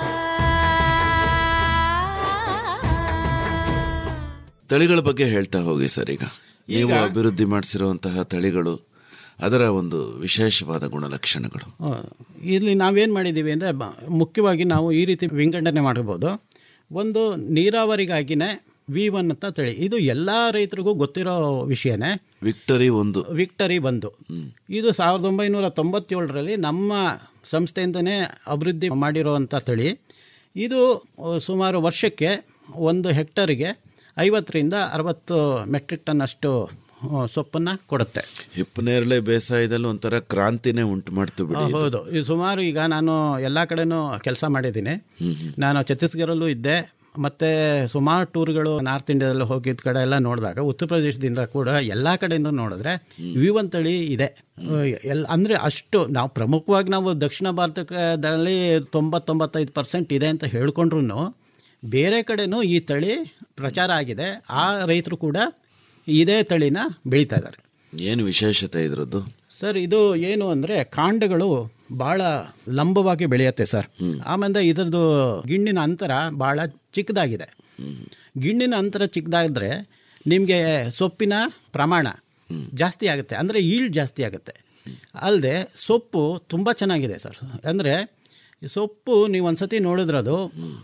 Speaker 9: ತಳಿಗಳ ಬಗ್ಗೆ ಹೇಳ್ತಾ ಹೋಗಿ ಸರ್ ಈಗ ನೀವು
Speaker 10: ಈಗ-
Speaker 9: ಅಭಿವೃದ್ಧಿ ಮಾಡಿಸಿರುವಂತಹ ತಳಿಗಳು ಅದರ ಒಂದು ವಿಶೇಷವಾದ ಗುಣಲಕ್ಷಣಗಳು
Speaker 10: ಆ, ಇಲ್ಲಿ ನಾವೇನು ಮಾಡಿದ್ದೀವಿ ಅಂದರೆ ಮುಖ್ಯವಾಗಿ ನಾವು ಈ ರೀತಿ ವಿಂಗಡಣೆ ಮಾಡಬಹುದು ಒಂದು ನೀರಾವರಿಗಾಗಿನೇ ವಿ ಒನ್ ಅಂತ ತಳಿ ಇದು ಎಲ್ಲ ರೈತರಿಗೂ ಗೊತ್ತಿರೋ ವಿಷಯನೇ
Speaker 9: ವಿಕ್ಟರಿ ಒಂದು
Speaker 10: ವಿಕ್ಟರಿ ಬಂದು ಇದು ಸಾವಿರದ ಒಂಬೈನೂರ ತೊಂಬತ್ತೇಳರಲ್ಲಿ ನಮ್ಮ ಸಂಸ್ಥೆಯಿಂದನೇ ಅಭಿವೃದ್ಧಿ ಮಾಡಿರುವಂಥ ತಳಿ ಇದು ಆ, ಸುಮಾರು ವರ್ಷಕ್ಕೆ ಒಂದು ಹೆಕ್ಟರಿಗೆ ಐವತ್ತರಿಂದ ಅರವತ್ತು ಮೆಟ್ರಿಕ್ ಟನ್ ಅಷ್ಟು ಸೊಪ್ಪನ್ನು ಕೊಡುತ್ತೆ
Speaker 9: ಹಿಪ್ಪನೇರಳೆ ಬೇಸಾಯದಲ್ಲಿ ಒಂಥರ ಕ್ರಾಂತಿನೇ ಉಂಟು ಮಾಡ್ತು ಬಿಡಿ ಇದು.
Speaker 10: ಹೌದು ಇದು ಸುಮಾರು ಈಗ ನಾನು ಎಲ್ಲ ಕಡೆನೂ ಕೆಲಸ ಮಾಡಿದ್ದೀನಿ ನಾನು ಛತ್ತೀಸ್ಗಢಲ್ಲೂ ಇದ್ದೆ ಮತ್ತೆ ಸುಮಾರು ಟೂರ್ಗಳು ನಾರ್ತ್ ಇಂಡಿಯಾದಲ್ಲಿ ಹೋಗಿದ್ದ ಕಡೆ ಎಲ್ಲ ನೋಡಿದಾಗ ಉತ್ತರ ಪ್ರದೇಶದಿಂದ ಕೂಡ ಎಲ್ಲ ಕಡೆಯಿಂದ ನೋಡಿದ್ರೆ ವಿ ಒನ್ ತಳಿ ಇದೆ ಎಲ್ಲ ಅಂದರೆ ಅಷ್ಟು ನಾವು ಪ್ರಮುಖವಾಗಿ ನಾವು ದಕ್ಷಿಣ ಭಾರತದಲ್ಲಿ ತೊಂಬತ್ತೊಂಬತ್ತೈದು ಪರ್ಸೆಂಟ್ ಇದೆ ಅಂತ ಹೇಳ್ಕೊಂಡ್ರು ಬೇರೆ ಕಡೆನೂ ಈ ತಳಿ ಪ್ರಚಾರ ಆಗಿದೆ ಆ ರೈತರು ಕೂಡ ಇದೇ ತಳಿನ ಬೆಳೀತಾ ಇದ್ದಾರೆ
Speaker 9: ಏನು ವಿಶೇಷತೆ ಇದ್ರದ್ದು
Speaker 10: ಸರ್ ಇದು ಏನು ಅಂದರೆ ಕಾಂಡಗಳು ಭಾಳ ಲಂಬವಾಗಿ ಬೆಳೆಯುತ್ತೆ ಸರ್ ಆಮೇಲೆ ಇದರದ್ದು ಗಿಣ್ಣಿನ ಅಂತರ ಭಾಳ ಚಿಕ್ಕದಾಗಿದೆ ಗಿಣ್ಣಿನ ಅಂತರ ಚಿಕ್ಕದಾದ್ರೆ ನಿಮಗೆ ಸೊಪ್ಪಿನ ಪ್ರಮಾಣ ಜಾಸ್ತಿ ಆಗುತ್ತೆ ಅಂದರೆ ಈಲ್ಡ್ ಜಾಸ್ತಿ ಆಗುತ್ತೆ ಅಲ್ಲದೆ ಸೊಪ್ಪು ತುಂಬ ಚೆನ್ನಾಗಿದೆ ಸರ್ ಅಂದರೆ ಸೊಪ್ಪು ನೀವು ಒಂದ್ಸತಿ ನೋಡಿದ್ರದು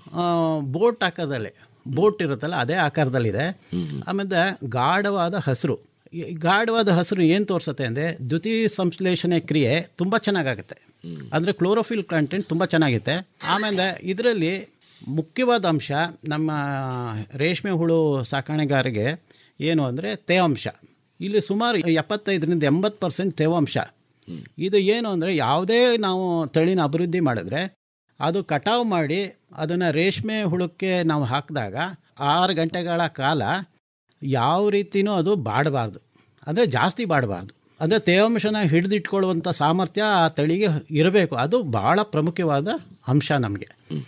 Speaker 10: ಬೋಟ್ ಆಕಾರದಲ್ಲಿ ಬೋಟ್ ಇರುತ್ತಲ್ಲ ಅದೇ ಆಕಾರದಲ್ಲಿದೆ ಆಮೇಲೆ ಗಾಢವಾದ ಹಸಿರು ಈ ಗಾಢವಾದ ಹಸಿರು ಏನು ತೋರಿಸುತ್ತೆ ಅಂದರೆ ದ್ಯುತಿ ಸಂಶ್ಲೇಷಣೆ ಕ್ರಿಯೆ ತುಂಬ ಚೆನ್ನಾಗಾಗುತ್ತೆ ಅಂದರೆ ಕ್ಲೋರೋಫಿಲ್ ಕಂಟೆಂಟ್ ತುಂಬ ಚೆನ್ನಾಗಿದೆ ಆಮೇಲೆ ಇದರಲ್ಲಿ ಮುಖ್ಯವಾದ ಅಂಶ ನಮ್ಮ ರೇಷ್ಮೆ ಹುಳು ಸಾಕಾಣೆಗಾರಿಗೆ ಏನು ಅಂದರೆ ತೇವಾಂಶ ಇಲ್ಲಿ ಸುಮಾರು ಎಪ್ಪತ್ತೈದರಿಂದ ಎಂಬತ್ತು ಪರ್ಸೆಂಟ್ ತೇವಾಂಶ ಇದು ಏನು ಅಂದರೆ ಯಾವುದೇ ನಾವು ತಳಿನ ಅಭಿವೃದ್ಧಿ ಮಾಡಿದ್ರೆ ಅದು ಕಟಾವು ಮಾಡಿ ಅದನ್ನು ರೇಷ್ಮೆ ಹುಳಕ್ಕೆ ನಾವು ಹಾಕಿದಾಗ ಆರು ಗಂಟೆಗಳ ಕಾಲ ಯಾವ ರೀತಿನೂ ಅದು ಬಾಡಬಾರ್ದು ಅಂದರೆ ಜಾಸ್ತಿ ಬಾಡಬಾರ್ದು ಅಂದರೆ ತೇವಾಂಶನ ಹಿಡಿದಿಟ್ಕೊಳ್ಳುವಂಥ ಸಾಮರ್ಥ್ಯ ಆ ತಳಿಗೆ ಇರಬೇಕು ಅದು ಬಹಳ ಪ್ರಮುಖವಾದ ಅಂಶ ನಮಗೆ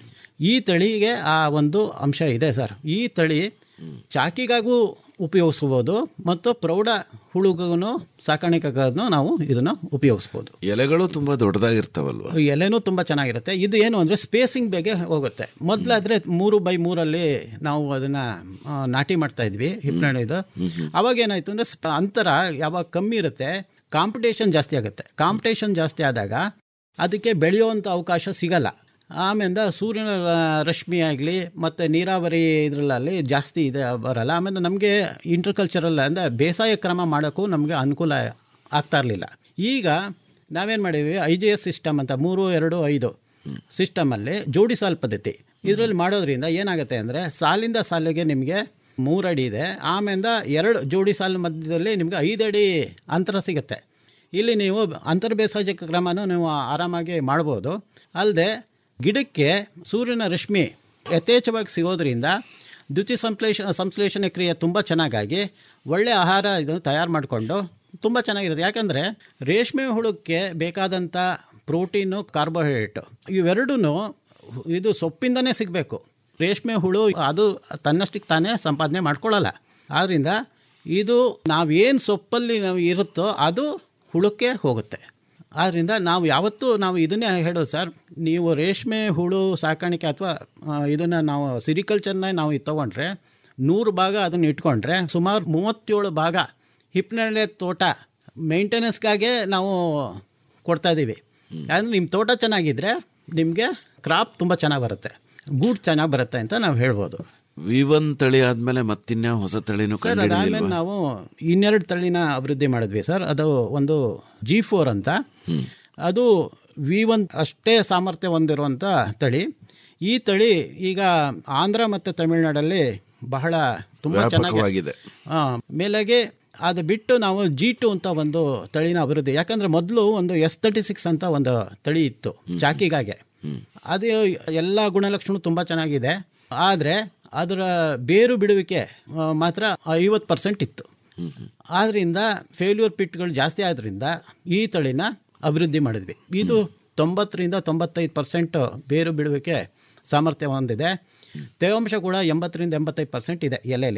Speaker 10: ಈ ತಳಿಗೆ ಆ ಒಂದು ಅಂಶ ಇದೆ ಸರ್ ಈ ತಳಿ ಚಾಕಿಗಾಗೂ ಉಪಯೋಗಿಸ್ಬೋದು ಮತ್ತು ಪ್ರೌಢ ಹುಳುಗೂ ಸಾಕಾಣಿಕೆಗೂ ನಾವು ಇದನ್ನು ಉಪಯೋಗಿಸ್ಬೋದು
Speaker 9: ಎಲೆಗಳು ತುಂಬಾ ದೊಡ್ಡದಾಗಿರ್ತಾವಲ್ವಾ
Speaker 10: ಎಲೆನೂ ತುಂಬ ಚೆನ್ನಾಗಿರುತ್ತೆ ಇದು ಏನು ಅಂದರೆ ಸ್ಪೇಸಿಂಗ್ ಬೇಗೆ ಹೋಗುತ್ತೆ ಮೊದಲಾದರೆ ಮೂರು ಬೈ ಮೂರಲ್ಲಿ ನಾವು ಅದನ್ನು ನಾಟಿ ಮಾಡ್ತಾ ಇದ್ವಿ ಹಿಪ್ನಳ್ಳಿದು ಅವಾಗ ಏನಾಯಿತು ಅಂದರೆ ಅಂತರ ಯಾವಾಗ ಕಮ್ಮಿ ಇರುತ್ತೆ ಕಾಂಪಿಟೇಷನ್ ಜಾಸ್ತಿ ಆಗುತ್ತೆ ಕಾಂಪಿಟೇಷನ್ ಜಾಸ್ತಿ ಆದಾಗ ಅದಕ್ಕೆ ಬೆಳೆಯುವಂಥ ಅವಕಾಶ ಸಿಗಲ್ಲ ಆಮೇಲೆ ಸೂರ್ಯನ ರ- ರಶ್ಮಿ ಆಗಲಿ ಮತ್ತು ನೀರಾವರಿ ಇದರಲ್ಲಿ ಜಾಸ್ತಿ ಇದೆ ಬರಲ್ಲ ಆಮೇಲೆ ನಮಗೆ ಇಂಟರ್ಕಲ್ಚರಲ್ ಅಂದರೆ ಬೇಸಾಯ ಕ್ರಮ ಮಾಡೋಕ್ಕೂ ನಮಗೆ ಅನುಕೂಲ ಆಗ್ತಾ ಇರಲಿಲ್ಲ ಈಗ ನಾವೇನು ಮಾಡೀವಿ ಐ ಜಿ ಎಸ್ ಸಿಸ್ಟಮ್ ಅಂತ ಮೂರು ಎರಡು ಐದು ಸಿಸ್ಟಮಲ್ಲಿ ಜೋಡಿ ಸಾಲ್ ಪದ್ಧತಿ ಇದರಲ್ಲಿ ಮಾಡೋದ್ರಿಂದ ಏನಾಗುತ್ತೆ ಅಂದರೆ ಸಾಲಿಂದ ಸಾಲಿಗೆ ನಿಮಗೆ ಮೂರಡಿ ಇದೆ ಆಮೇಲೆ ಎರಡು ಜೋಡಿ ಸಾಲು ಮಧ್ಯದಲ್ಲಿ ನಿಮಗೆ ಐದು ಅಡಿ ಅಂತರ ಸಿಗುತ್ತೆ ಇಲ್ಲಿ ನೀವು ಅಂತರ ಬೇಸಾಯ ಕ್ರಮನೂ ನೀವು ಆರಾಮಾಗಿ ಮಾಡ್ಬೋದು ಅಲ್ಲದೆ ಗಿಡಕ್ಕೆ ಸೂರ್ಯನ ರಶ್ಮಿ ಯಥೇಚ್ಛವಾಗಿ ಸಿಗೋದ್ರಿಂದ ದ್ಯುತಿ ಸಂಶ್ಲೇಷ ಸಂಶ್ಲೇಷಣೆ ಕ್ರಿಯೆ ತುಂಬ ಚೆನ್ನಾಗಾಗಿ ಒಳ್ಳೆ ಆಹಾರ ಇದನ್ನು ತಯಾರು ಮಾಡಿಕೊಂಡು ತುಂಬ ಚೆನ್ನಾಗಿರುತ್ತೆ ಯಾಕಂದರೆ ರೇಷ್ಮೆ ಹುಳಕ್ಕೆ ಬೇಕಾದಂಥ ಪ್ರೋಟೀನು ಕಾರ್ಬೋಹೈಡ್ರೇಟು ಇವೆರಡೂ ಇದು ಸೊಪ್ಪಿಂದನೇ ಸಿಗಬೇಕು ರೇಷ್ಮೆ ಹುಳು ಅದು ತನ್ನಷ್ಟಕ್ಕೆ ತಾನೇ ಸಂಪಾದನೆ ಮಾಡ್ಕೊಳ್ಳಲ್ಲ ಆದ್ದರಿಂದ ಇದು ನಾವೇನು ಸೊಪ್ಪಲ್ಲಿ ನಾವು ಇರುತ್ತೋ ಅದು ಹುಳಕ್ಕೆ ಹೋಗುತ್ತೆ ಆದ್ದರಿಂದ ನಾವು ಯಾವತ್ತೂ ನಾವು ಇದನ್ನೇ ಹೇಳೋದು ಸರ್ ನೀವು ರೇಷ್ಮೆ ಹುಳು ಸಾಕಾಣಿಕೆ ಅಥವಾ ಇದನ್ನು ನಾವು ಸಿರಿಕಲ್ಚರ್ನ ನಾವು ಇದು ತೊಗೊಂಡ್ರೆ ನೂರು ಭಾಗ ಅದನ್ನು ಇಟ್ಕೊಂಡ್ರೆ ಸುಮಾರು ಮೂವತ್ತೇಳು ಭಾಗ ಹಿಪ್ನಳ್ಳೆ ತೋಟ ಮೇಂಟೆನೆನ್ಸ್ಗಾಗೆ ನಾವು ಕೊಡ್ತಾ ಇದ್ದೀವಿ ಯಾಕಂದ್ರೆ ನಿಮ್ಮ ತೋಟ ಚೆನ್ನಾಗಿದ್ದರೆ ನಿಮಗೆ ಕ್ರಾಪ್ ತುಂಬ ಚೆನ್ನಾಗಿ ಬರುತ್ತೆ ಗೂಡ್ ಚೆನ್ನಾಗಿ ಬರುತ್ತೆ ಅಂತ ನಾವು ಹೇಳ್ಬೋದು
Speaker 9: ವಿ ಒನ್ ತಳಿ ಆದ್ಮೇಲೆ ಮತ್ತಿನ್ಯಾವ ಹೊಸ ತಳಿನೂ
Speaker 10: ಸರ್ ಅದಾದ್ಮೇಲೆ
Speaker 9: ಕಂಡುಹಿಡಿದಿಲ್ವಾ
Speaker 10: ನಾವು ಇನ್ನೆರಡು ತಳಿನ ಅಭಿವೃದ್ಧಿ ಮಾಡಿದ್ವಿ ಸರ್ ಅದು ಒಂದು ಜಿ ಫೋರ್ ಅಂತ ಅದು ವಿ ಒನ್ ಅಷ್ಟೇ ಸಾಮರ್ಥ್ಯ ಹೊಂದಿರುವಂಥ ತಳಿ ಈ ತಳಿ ಈಗ ಆಂಧ್ರ ಮತ್ತು ತಮಿಳುನಾಡಲ್ಲಿ ಬಹಳ ತುಂಬ ಚೆನ್ನಾಗಿ
Speaker 9: ವ್ಯಾಪಕವಾಗಿದೆ.
Speaker 10: ಆ, ಮೇಲೆಗೆ ಅದು ಬಿಟ್ಟು ನಾವು ಜಿ ಟು ಅಂತ ಒಂದು ತಳಿನ ಅಭಿವೃದ್ಧಿ ಯಾಕಂದ್ರೆ ಮೊದಲು ಒಂದು ಎಸ್ ತರ್ಟಿ ಸಿಕ್ಸ್ ಅಂತ ಒಂದು ತಳಿ ಇತ್ತು ಚಾಕಿಗಾಗೆ ಅದು ಎಲ್ಲ ಗುಣಲಕ್ಷಣ ತುಂಬ ಚೆನ್ನಾಗಿದೆ ಆದರೆ ಅದರ ಬೇರು ಬಿಡುವಿಕೆ ಆ, ಮಾತ್ರ ಐವತ್ತು ಪರ್ಸೆಂಟ್ ಇತ್ತು ಆದ್ರಿಂದ ಫೇಲ್ಯೂರ್ ಪಿಟ್ಗಳು ಜಾಸ್ತಿ ಆದ್ರಿಂದ ಈ ತಳಿನ ಅಭಿವೃದ್ಧಿ ಮಾಡಿದ್ವಿ ಇದು ತೊಂಬತ್ತರಿಂದ ತೊಂಬತ್ತೈದು ಪರ್ಸೆಂಟ್ ಬೇರು ಬಿಡುವಿಕೆ ಸಾಮರ್ಥ್ಯ ಹೊಂದಿದೆ ತೇವಾಂಶ ಕೂಡ ಎಂಬತ್ತರಿಂದ ಎಂಬತ್ತೈದು ಪರ್ಸೆಂಟ್ ಇದೆ ಎಲೆಯಲ್ಲಿ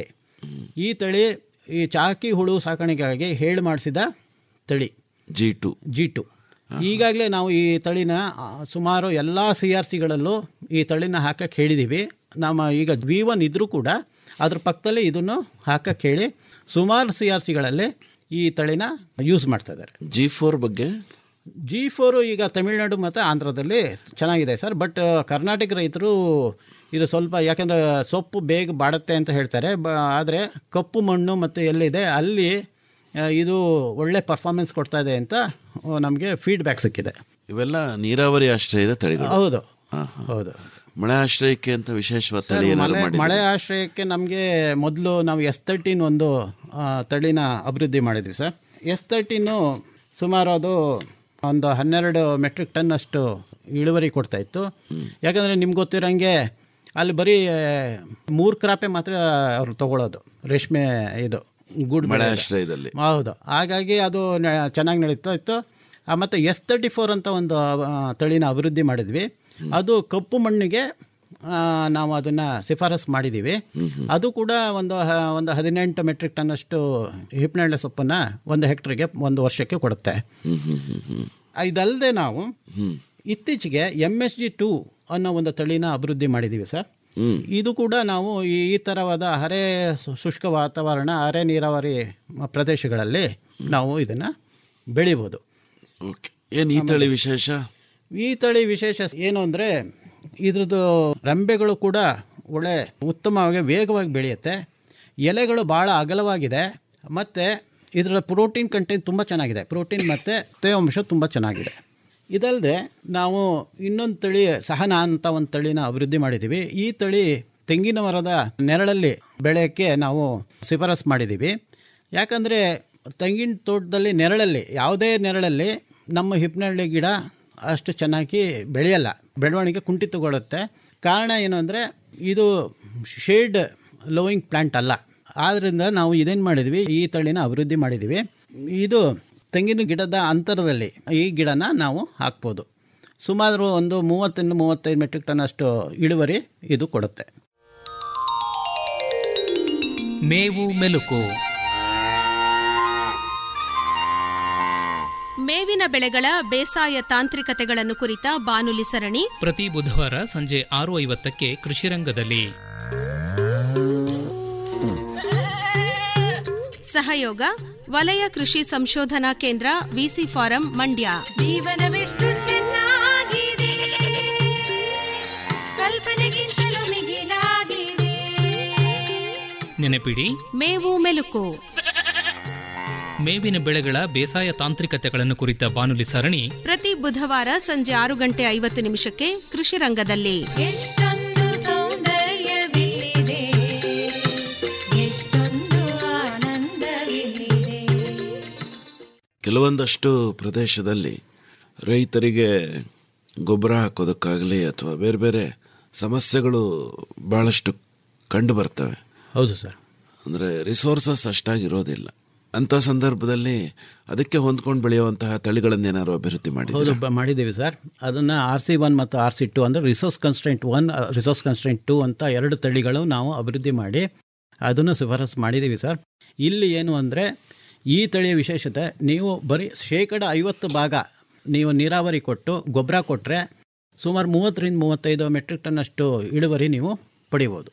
Speaker 10: ಈ ತಳಿ ಈ ಚಾಕಿ ಹುಳು ಸಾಕಾಣಿಕೆಗಾಗಿ ಹೇಳಿ ಮಾಡಿಸಿದ ತಳಿ
Speaker 9: ಜಿ ಟು
Speaker 10: ಜಿ ಟು ಈಗಾಗಲೇ ನಾವು ಈ ತಳಿನ ಆ, ಸುಮಾರು ಎಲ್ಲ ಸಿ ಆರ್ ಸಿಗಳಲ್ಲೂ ಈ ತಳಿನ ಹಾಕಕ್ಕೆ ಹೇಳಿದ್ದೀವಿ ನಮ್ಮ ಈಗ ವಿ ಒನ್ ಇದ್ರೂ ಕೂಡ ಅದ್ರ ಪಕ್ಕದಲ್ಲಿ ಇದನ್ನು ಹಾಕಕ್ಕೆ ಹೇಳಿ ಸುಮಾರು ಸಿ ಆರ್ ಸಿಗಳಲ್ಲಿ ಈ ತಳಿನ ಯೂಸ್ ಮಾಡ್ತಾ ಇದ್ದಾರೆ
Speaker 9: ಜಿ ಫೋರ್ ಬಗ್ಗೆ
Speaker 10: ಜಿ ಫೋರು ಈಗ ತಮಿಳುನಾಡು ಮತ್ತು ಆಂಧ್ರದಲ್ಲಿ ಚೆನ್ನಾಗಿದೆ ಸರ್ ಬಟ್ ಕರ್ನಾಟಕ ರೈತರು ಇದು ಸ್ವಲ್ಪ ಯಾಕಂದರೆ ಸೊಪ್ಪು ಬೇಗ ಬಾಡುತ್ತೆ ಅಂತ ಹೇಳ್ತಾರೆ ಬ ಆದರೆ ಕಪ್ಪು ಮಣ್ಣು ಮತ್ತು ಎಲ್ಲಿದೆ ಅಲ್ಲಿ ಆ, ಇದು ಒಳ್ಳೆ ಪರ್ಫಾರ್ಮೆನ್ಸ್ ಕೊಡ್ತಾ ಇದೆ ಅಂತ ನಮಗೆ ಫೀಡ್ಬ್ಯಾಕ್ ಸಿಕ್ಕಿದೆ
Speaker 9: ಇವೆಲ್ಲ ನೀರಾವರಿ ಆಶ್ರಯದ ತಳಿಗಳು
Speaker 10: ಹೌದು
Speaker 9: ಹಾ, ಹಾ.
Speaker 10: ಹೌದು
Speaker 9: ಮಳೆ ಆಶ್ರಯಕ್ಕೆ ಅಂತ ವಿಶೇಷವಾದ
Speaker 10: ಸರ್,
Speaker 9: ತಳಿ ಏನಾದ್ರು
Speaker 10: ಮಳೆ
Speaker 9: ಮಾಡಿದ್ದೀರಾ?
Speaker 10: ಮಳೆ ಆಶ್ರಯಕ್ಕೆ ನಮಗೆ ಮೊದಲು ನಾವು ಎಸ್ ತರ್ಟೀನ್ ಒಂದು ಆ, ತಳಿನ ಅಭಿವೃದ್ಧಿ ಮಾಡಿದ್ವಿ ಸರ್ ಎಸ್ ತರ್ಟೀನು ಸುಮಾರು ಅದು ಒಂದು ಹನ್ನೆರಡು ಮೆಟ್ರಿಕ್ ಟನ್ ಅಷ್ಟು ಇಳುವರಿ ಕೊಡ್ತಾ ಇತ್ತು ಯಾಕಂದರೆ ನಿಮ್ಗೆ ಗೊತ್ತಿರೋಂಗೆ ಅಲ್ಲಿ ಬರೀ ಮೂರು ಕ್ರಾಪೆ ಮಾತ್ರ ಅವ್ರು ತಗೊಳ್ಳೋದು ರೇಷ್ಮೆ ಇದು ಗೂಡು
Speaker 9: ಮಳೆ
Speaker 10: ಬೆಳೆಯೋದು.
Speaker 9: ಆಶ್ರಯದಲ್ಲಿ
Speaker 10: ಹೌದು ಹಾಗಾಗಿ ಅದು ನ- ಚೆನ್ನಾಗಿ ನಡೀತಾ ಇತ್ತು ಆ, ಮತ್ತೆ ಎಸ್ ತರ್ಟಿ ಫೋರ್ ಅಂತ ಒಂದು ಆ, ತಳಿನ ಅಭಿವೃದ್ಧಿ ಮಾಡಿದ್ವಿ ಅದು ಕಪ್ಪು ಮಣ್ಣಿಗೆ ಆ, ನಾವು ಅದನ್ನ ಶಿಫಾರಸ್ ಮಾಡಿದ್ದೀವಿ ಅದು ಕೂಡ ಒಂದು ಹ- ಒಂದು ಹದಿನೆಂಟು ಮೆಟ್ರಿಕ್ ಟನ್ ಅಷ್ಟು ಹಿಪ್ನಳ್ಳೆ ಸೊಪ್ಪನ್ನ ಒಂದು ಹೆಕ್ಟರ್ಗೆ ಒಂದು ವರ್ಷಕ್ಕೆ ಕೊಡುತ್ತೆ
Speaker 9: ಹ್ಮ್ ಹ್ಮ್ ಹ್ಮ್ ಹ್ಮ್
Speaker 10: ಇದಲ್ಲದೆ ನಾವು ಇತ್ತೀಚೆಗೆ ಎಮ್ ಎಸ್ ಜಿ ಟೂ ಅನ್ನೋ ಒಂದು ತಳಿನ ಅಭಿವೃದ್ಧಿ ಮಾಡಿದ್ದೀವಿ ಸರ್
Speaker 9: ಹ್ಮ್
Speaker 10: ಇದು ಕೂಡ ನಾವು ಈ ಈ ಥರವಾದ ಅರೆ ಶು- ಶುಷ್ಕ ವಾತಾವರಣ ಅರೆ ನೀರಾವರಿ ಪ್ರದೇಶಗಳಲ್ಲಿ ನಾವು ಇದನ್ನು ಬೆಳಿಬೋದು
Speaker 9: ಓಕೆ ಏನ್ ಈ ತಳಿ ವಿಶೇಷ
Speaker 10: ಈ ತಳಿ ವಿಶೇಷ ಏನು ಅಂದರೆ ಇದ್ರದ್ದು ರೆಂಬೆಗಳು ಕೂಡ ಒಳ್ಳೆ ಉತ್ತಮವಾಗಿ ವೇಗವಾಗಿ ಬೆಳೆಯುತ್ತೆ ಎಲೆಗಳು ಭಾಳ ಅಗಲವಾಗಿದೆ ಮತ್ತು ಇದರ ಪ್ರೋಟೀನ್ ಕಂಟೆಂಟ್ ತುಂಬ ಚೆನ್ನಾಗಿದೆ ಪ್ರೋಟೀನ್ ಮತ್ತು ತೇವಾಂಶ ತುಂಬ ಚೆನ್ನಾಗಿದೆ ಇದಲ್ಲದೆ ನಾವು ಇನ್ನೊಂದು ತಳಿ ಸಹನ ಅಂತ ಒಂದು ತಳಿನ ಅಭಿವೃದ್ಧಿ ಮಾಡಿದ್ದೀವಿ ಈ ತಳಿ ತೆಂಗಿನ ಮರದ ನೆರಳಲ್ಲಿ ಬೆಳೆಯೋಕ್ಕೆ ನಾವು ಶಿಫಾರಸ್ ಮಾಡಿದ್ದೀವಿ ಯಾಕಂದರೆ ತೆಂಗಿನ ತೋಟದಲ್ಲಿ ನೆರಳಲ್ಲಿ ಯಾವುದೇ ನೆರಳಲ್ಲಿ ನಮ್ಮ ಹಿಪ್ನಳ್ಳಿ ಗಿಡ ಅಷ್ಟು ಚೆನ್ನಾಗಿ ಬೆಳೆಯಲ್ಲ ಬೆಳವಣಿಗೆ ಕುಂಠಿತಗೊಳ್ಳುತ್ತೆ ಕಾರಣ ಏನು ಅಂದರೆ ಇದು ಶೇಡ್ ಲೋಯಿಂಗ್ ಪ್ಲಾಂಟ್ ಅಲ್ಲ ಆದ್ದರಿಂದ ನಾವು ಇದೇನು ಮಾಡಿದ್ವಿ ಈ ತಳಿನ ಅಭಿವೃದ್ಧಿ ಮಾಡಿದ್ವಿ ಇದು ತೆಂಗಿನ ಗಿಡದ ಅಂತರದಲ್ಲಿ ಈ ಗಿಡನ ನಾವು ಹಾಕ್ಬೋದು ಸುಮಾರು ಒಂದು ಮೂವತ್ತರಿಂದ ಮೂವತ್ತೈದು ಮೆಟ್ರಿಕ್ ಟನ್ ಅಷ್ಟು ಇಳುವರಿ ಇದು ಕೊಡುತ್ತೆ
Speaker 13: ಮೇವು ಮೆಲುಕು
Speaker 11: ಮೇವಿನ ಬೆಳೆಗಳ ಬೇಸಾಯ ತಾಂತ್ರಿಕತೆಗಳನ್ನು ಕುರಿತ ಬಾನುಲಿ ಸರಣಿ
Speaker 13: ಪ್ರತಿ ಬುಧವಾರ ಸಂಜೆ ಆರು ಐವತ್ತಕ್ಕೆ ಕೃಷಿರಂಗದಲ್ಲಿ
Speaker 11: ಸಹಯೋಗ ವಲಯ ಕೃಷಿ ಸಂಶೋಧನಾ ಕೇಂದ್ರ ವಿಸಿ ಫಾರಂ ಮಂಡ್ಯ
Speaker 12: ಜೀವನವೆಷ್ಟು ಚೆನ್ನಾಗಿದೆ ಕಲ್ಪನೆಗಿಂತಲೂ ಮಿಗಿಲಾಗಿದೆ
Speaker 13: ನೆನಪಿಡಿ
Speaker 11: ಮೇವು ಮೆಲುಕು
Speaker 13: ಮೇವಿನ ಬೆಳೆಗಳ ಬೇಸಾಯ ತಾಂತ್ರಿಕತೆಗಳನ್ನು ಕುರಿತ ಬಾನುಲಿ ಸರಣಿ
Speaker 11: ಪ್ರತಿ ಬುಧವಾರ ಸಂಜೆ ಆರು ಗಂಟೆ ಐವತ್ತು ನಿಮಿಷಕ್ಕೆ ಕೃಷಿ ರಂಗದಲ್ಲಿ
Speaker 12: ಎಷ್ಟೊಂದು ಸೌಂದರ್ಯವಿಲ್ಲಿದೆ ಎಷ್ಟೊಂದು ಆನಂದವಿಲ್ಲಿದೆ
Speaker 9: ಕೆಲವೊಂದಷ್ಟು ಪ್ರದೇಶದಲ್ಲಿ ರೈತರಿಗೆ ಗೊಬ್ಬರ ಹಾಕೋದಕ್ಕಾಗಲಿ ಅಥವಾ ಬೇರೆ ಬೇರೆ ಸಮಸ್ಯೆಗಳು ಬಹಳಷ್ಟು ಕಂಡು ಬರ್ತವೆ
Speaker 10: ಹೌದು ಸರ್
Speaker 9: ಅಂದರೆ ರಿಸೋರ್ಸಸ್ ಅಷ್ಟಾಗಿರೋದಿಲ್ಲ ಅಂಥ ಸಂದರ್ಭದಲ್ಲಿ ಅದಕ್ಕೆ ಹೊಂದ್ಕೊಂಡು ಬೆಳೆಯುವಂತಹ ತಳಿಗಳನ್ನೇನಾದ್ರು ಅಭಿವೃದ್ಧಿ
Speaker 10: ಹೌದು
Speaker 9: ಮಾಡಿದ್ರು
Speaker 10: ಬ- ಮಾಡಿದ್ದೀವಿ ಸರ್ ಅದನ್ನು ಆರ್ ಸಿ ಒನ್ ಮತ್ತು ಆರ್ ಸಿ ಟು ಅಂದರೆ resource constant one resource constant two ಅಂತ ಎರಡು ತಳಿಗಳು ನಾವು ಅಭಿವೃದ್ಧಿ ಮಾಡಿ ಅದನ್ನು ಶಿಫಾರಸು ಮಾಡಿದ್ದೀವಿ ಸರ್ ಇಲ್ಲಿ ಏನು ಅಂದರೆ ಈ ತಳಿಯ ವಿಶೇಷತೆ ನೀವು ಬರೀ ಶೇಕಡ ಐವತ್ತು ಭಾಗ ನೀವು ನೀರಾವರಿ ಕೊಟ್ಟು ಗೊಬ್ಬರ ಕೊಟ್ಟರೆ ಸುಮಾರು ಮೂವತ್ತರಿಂದ ಮೂವತ್ತೈದು ಮೆಟ್ರಿಕ್ ಟನ್ ಅಷ್ಟು ಇಳುವರಿ ನೀವು ಪಡಿಬೋದು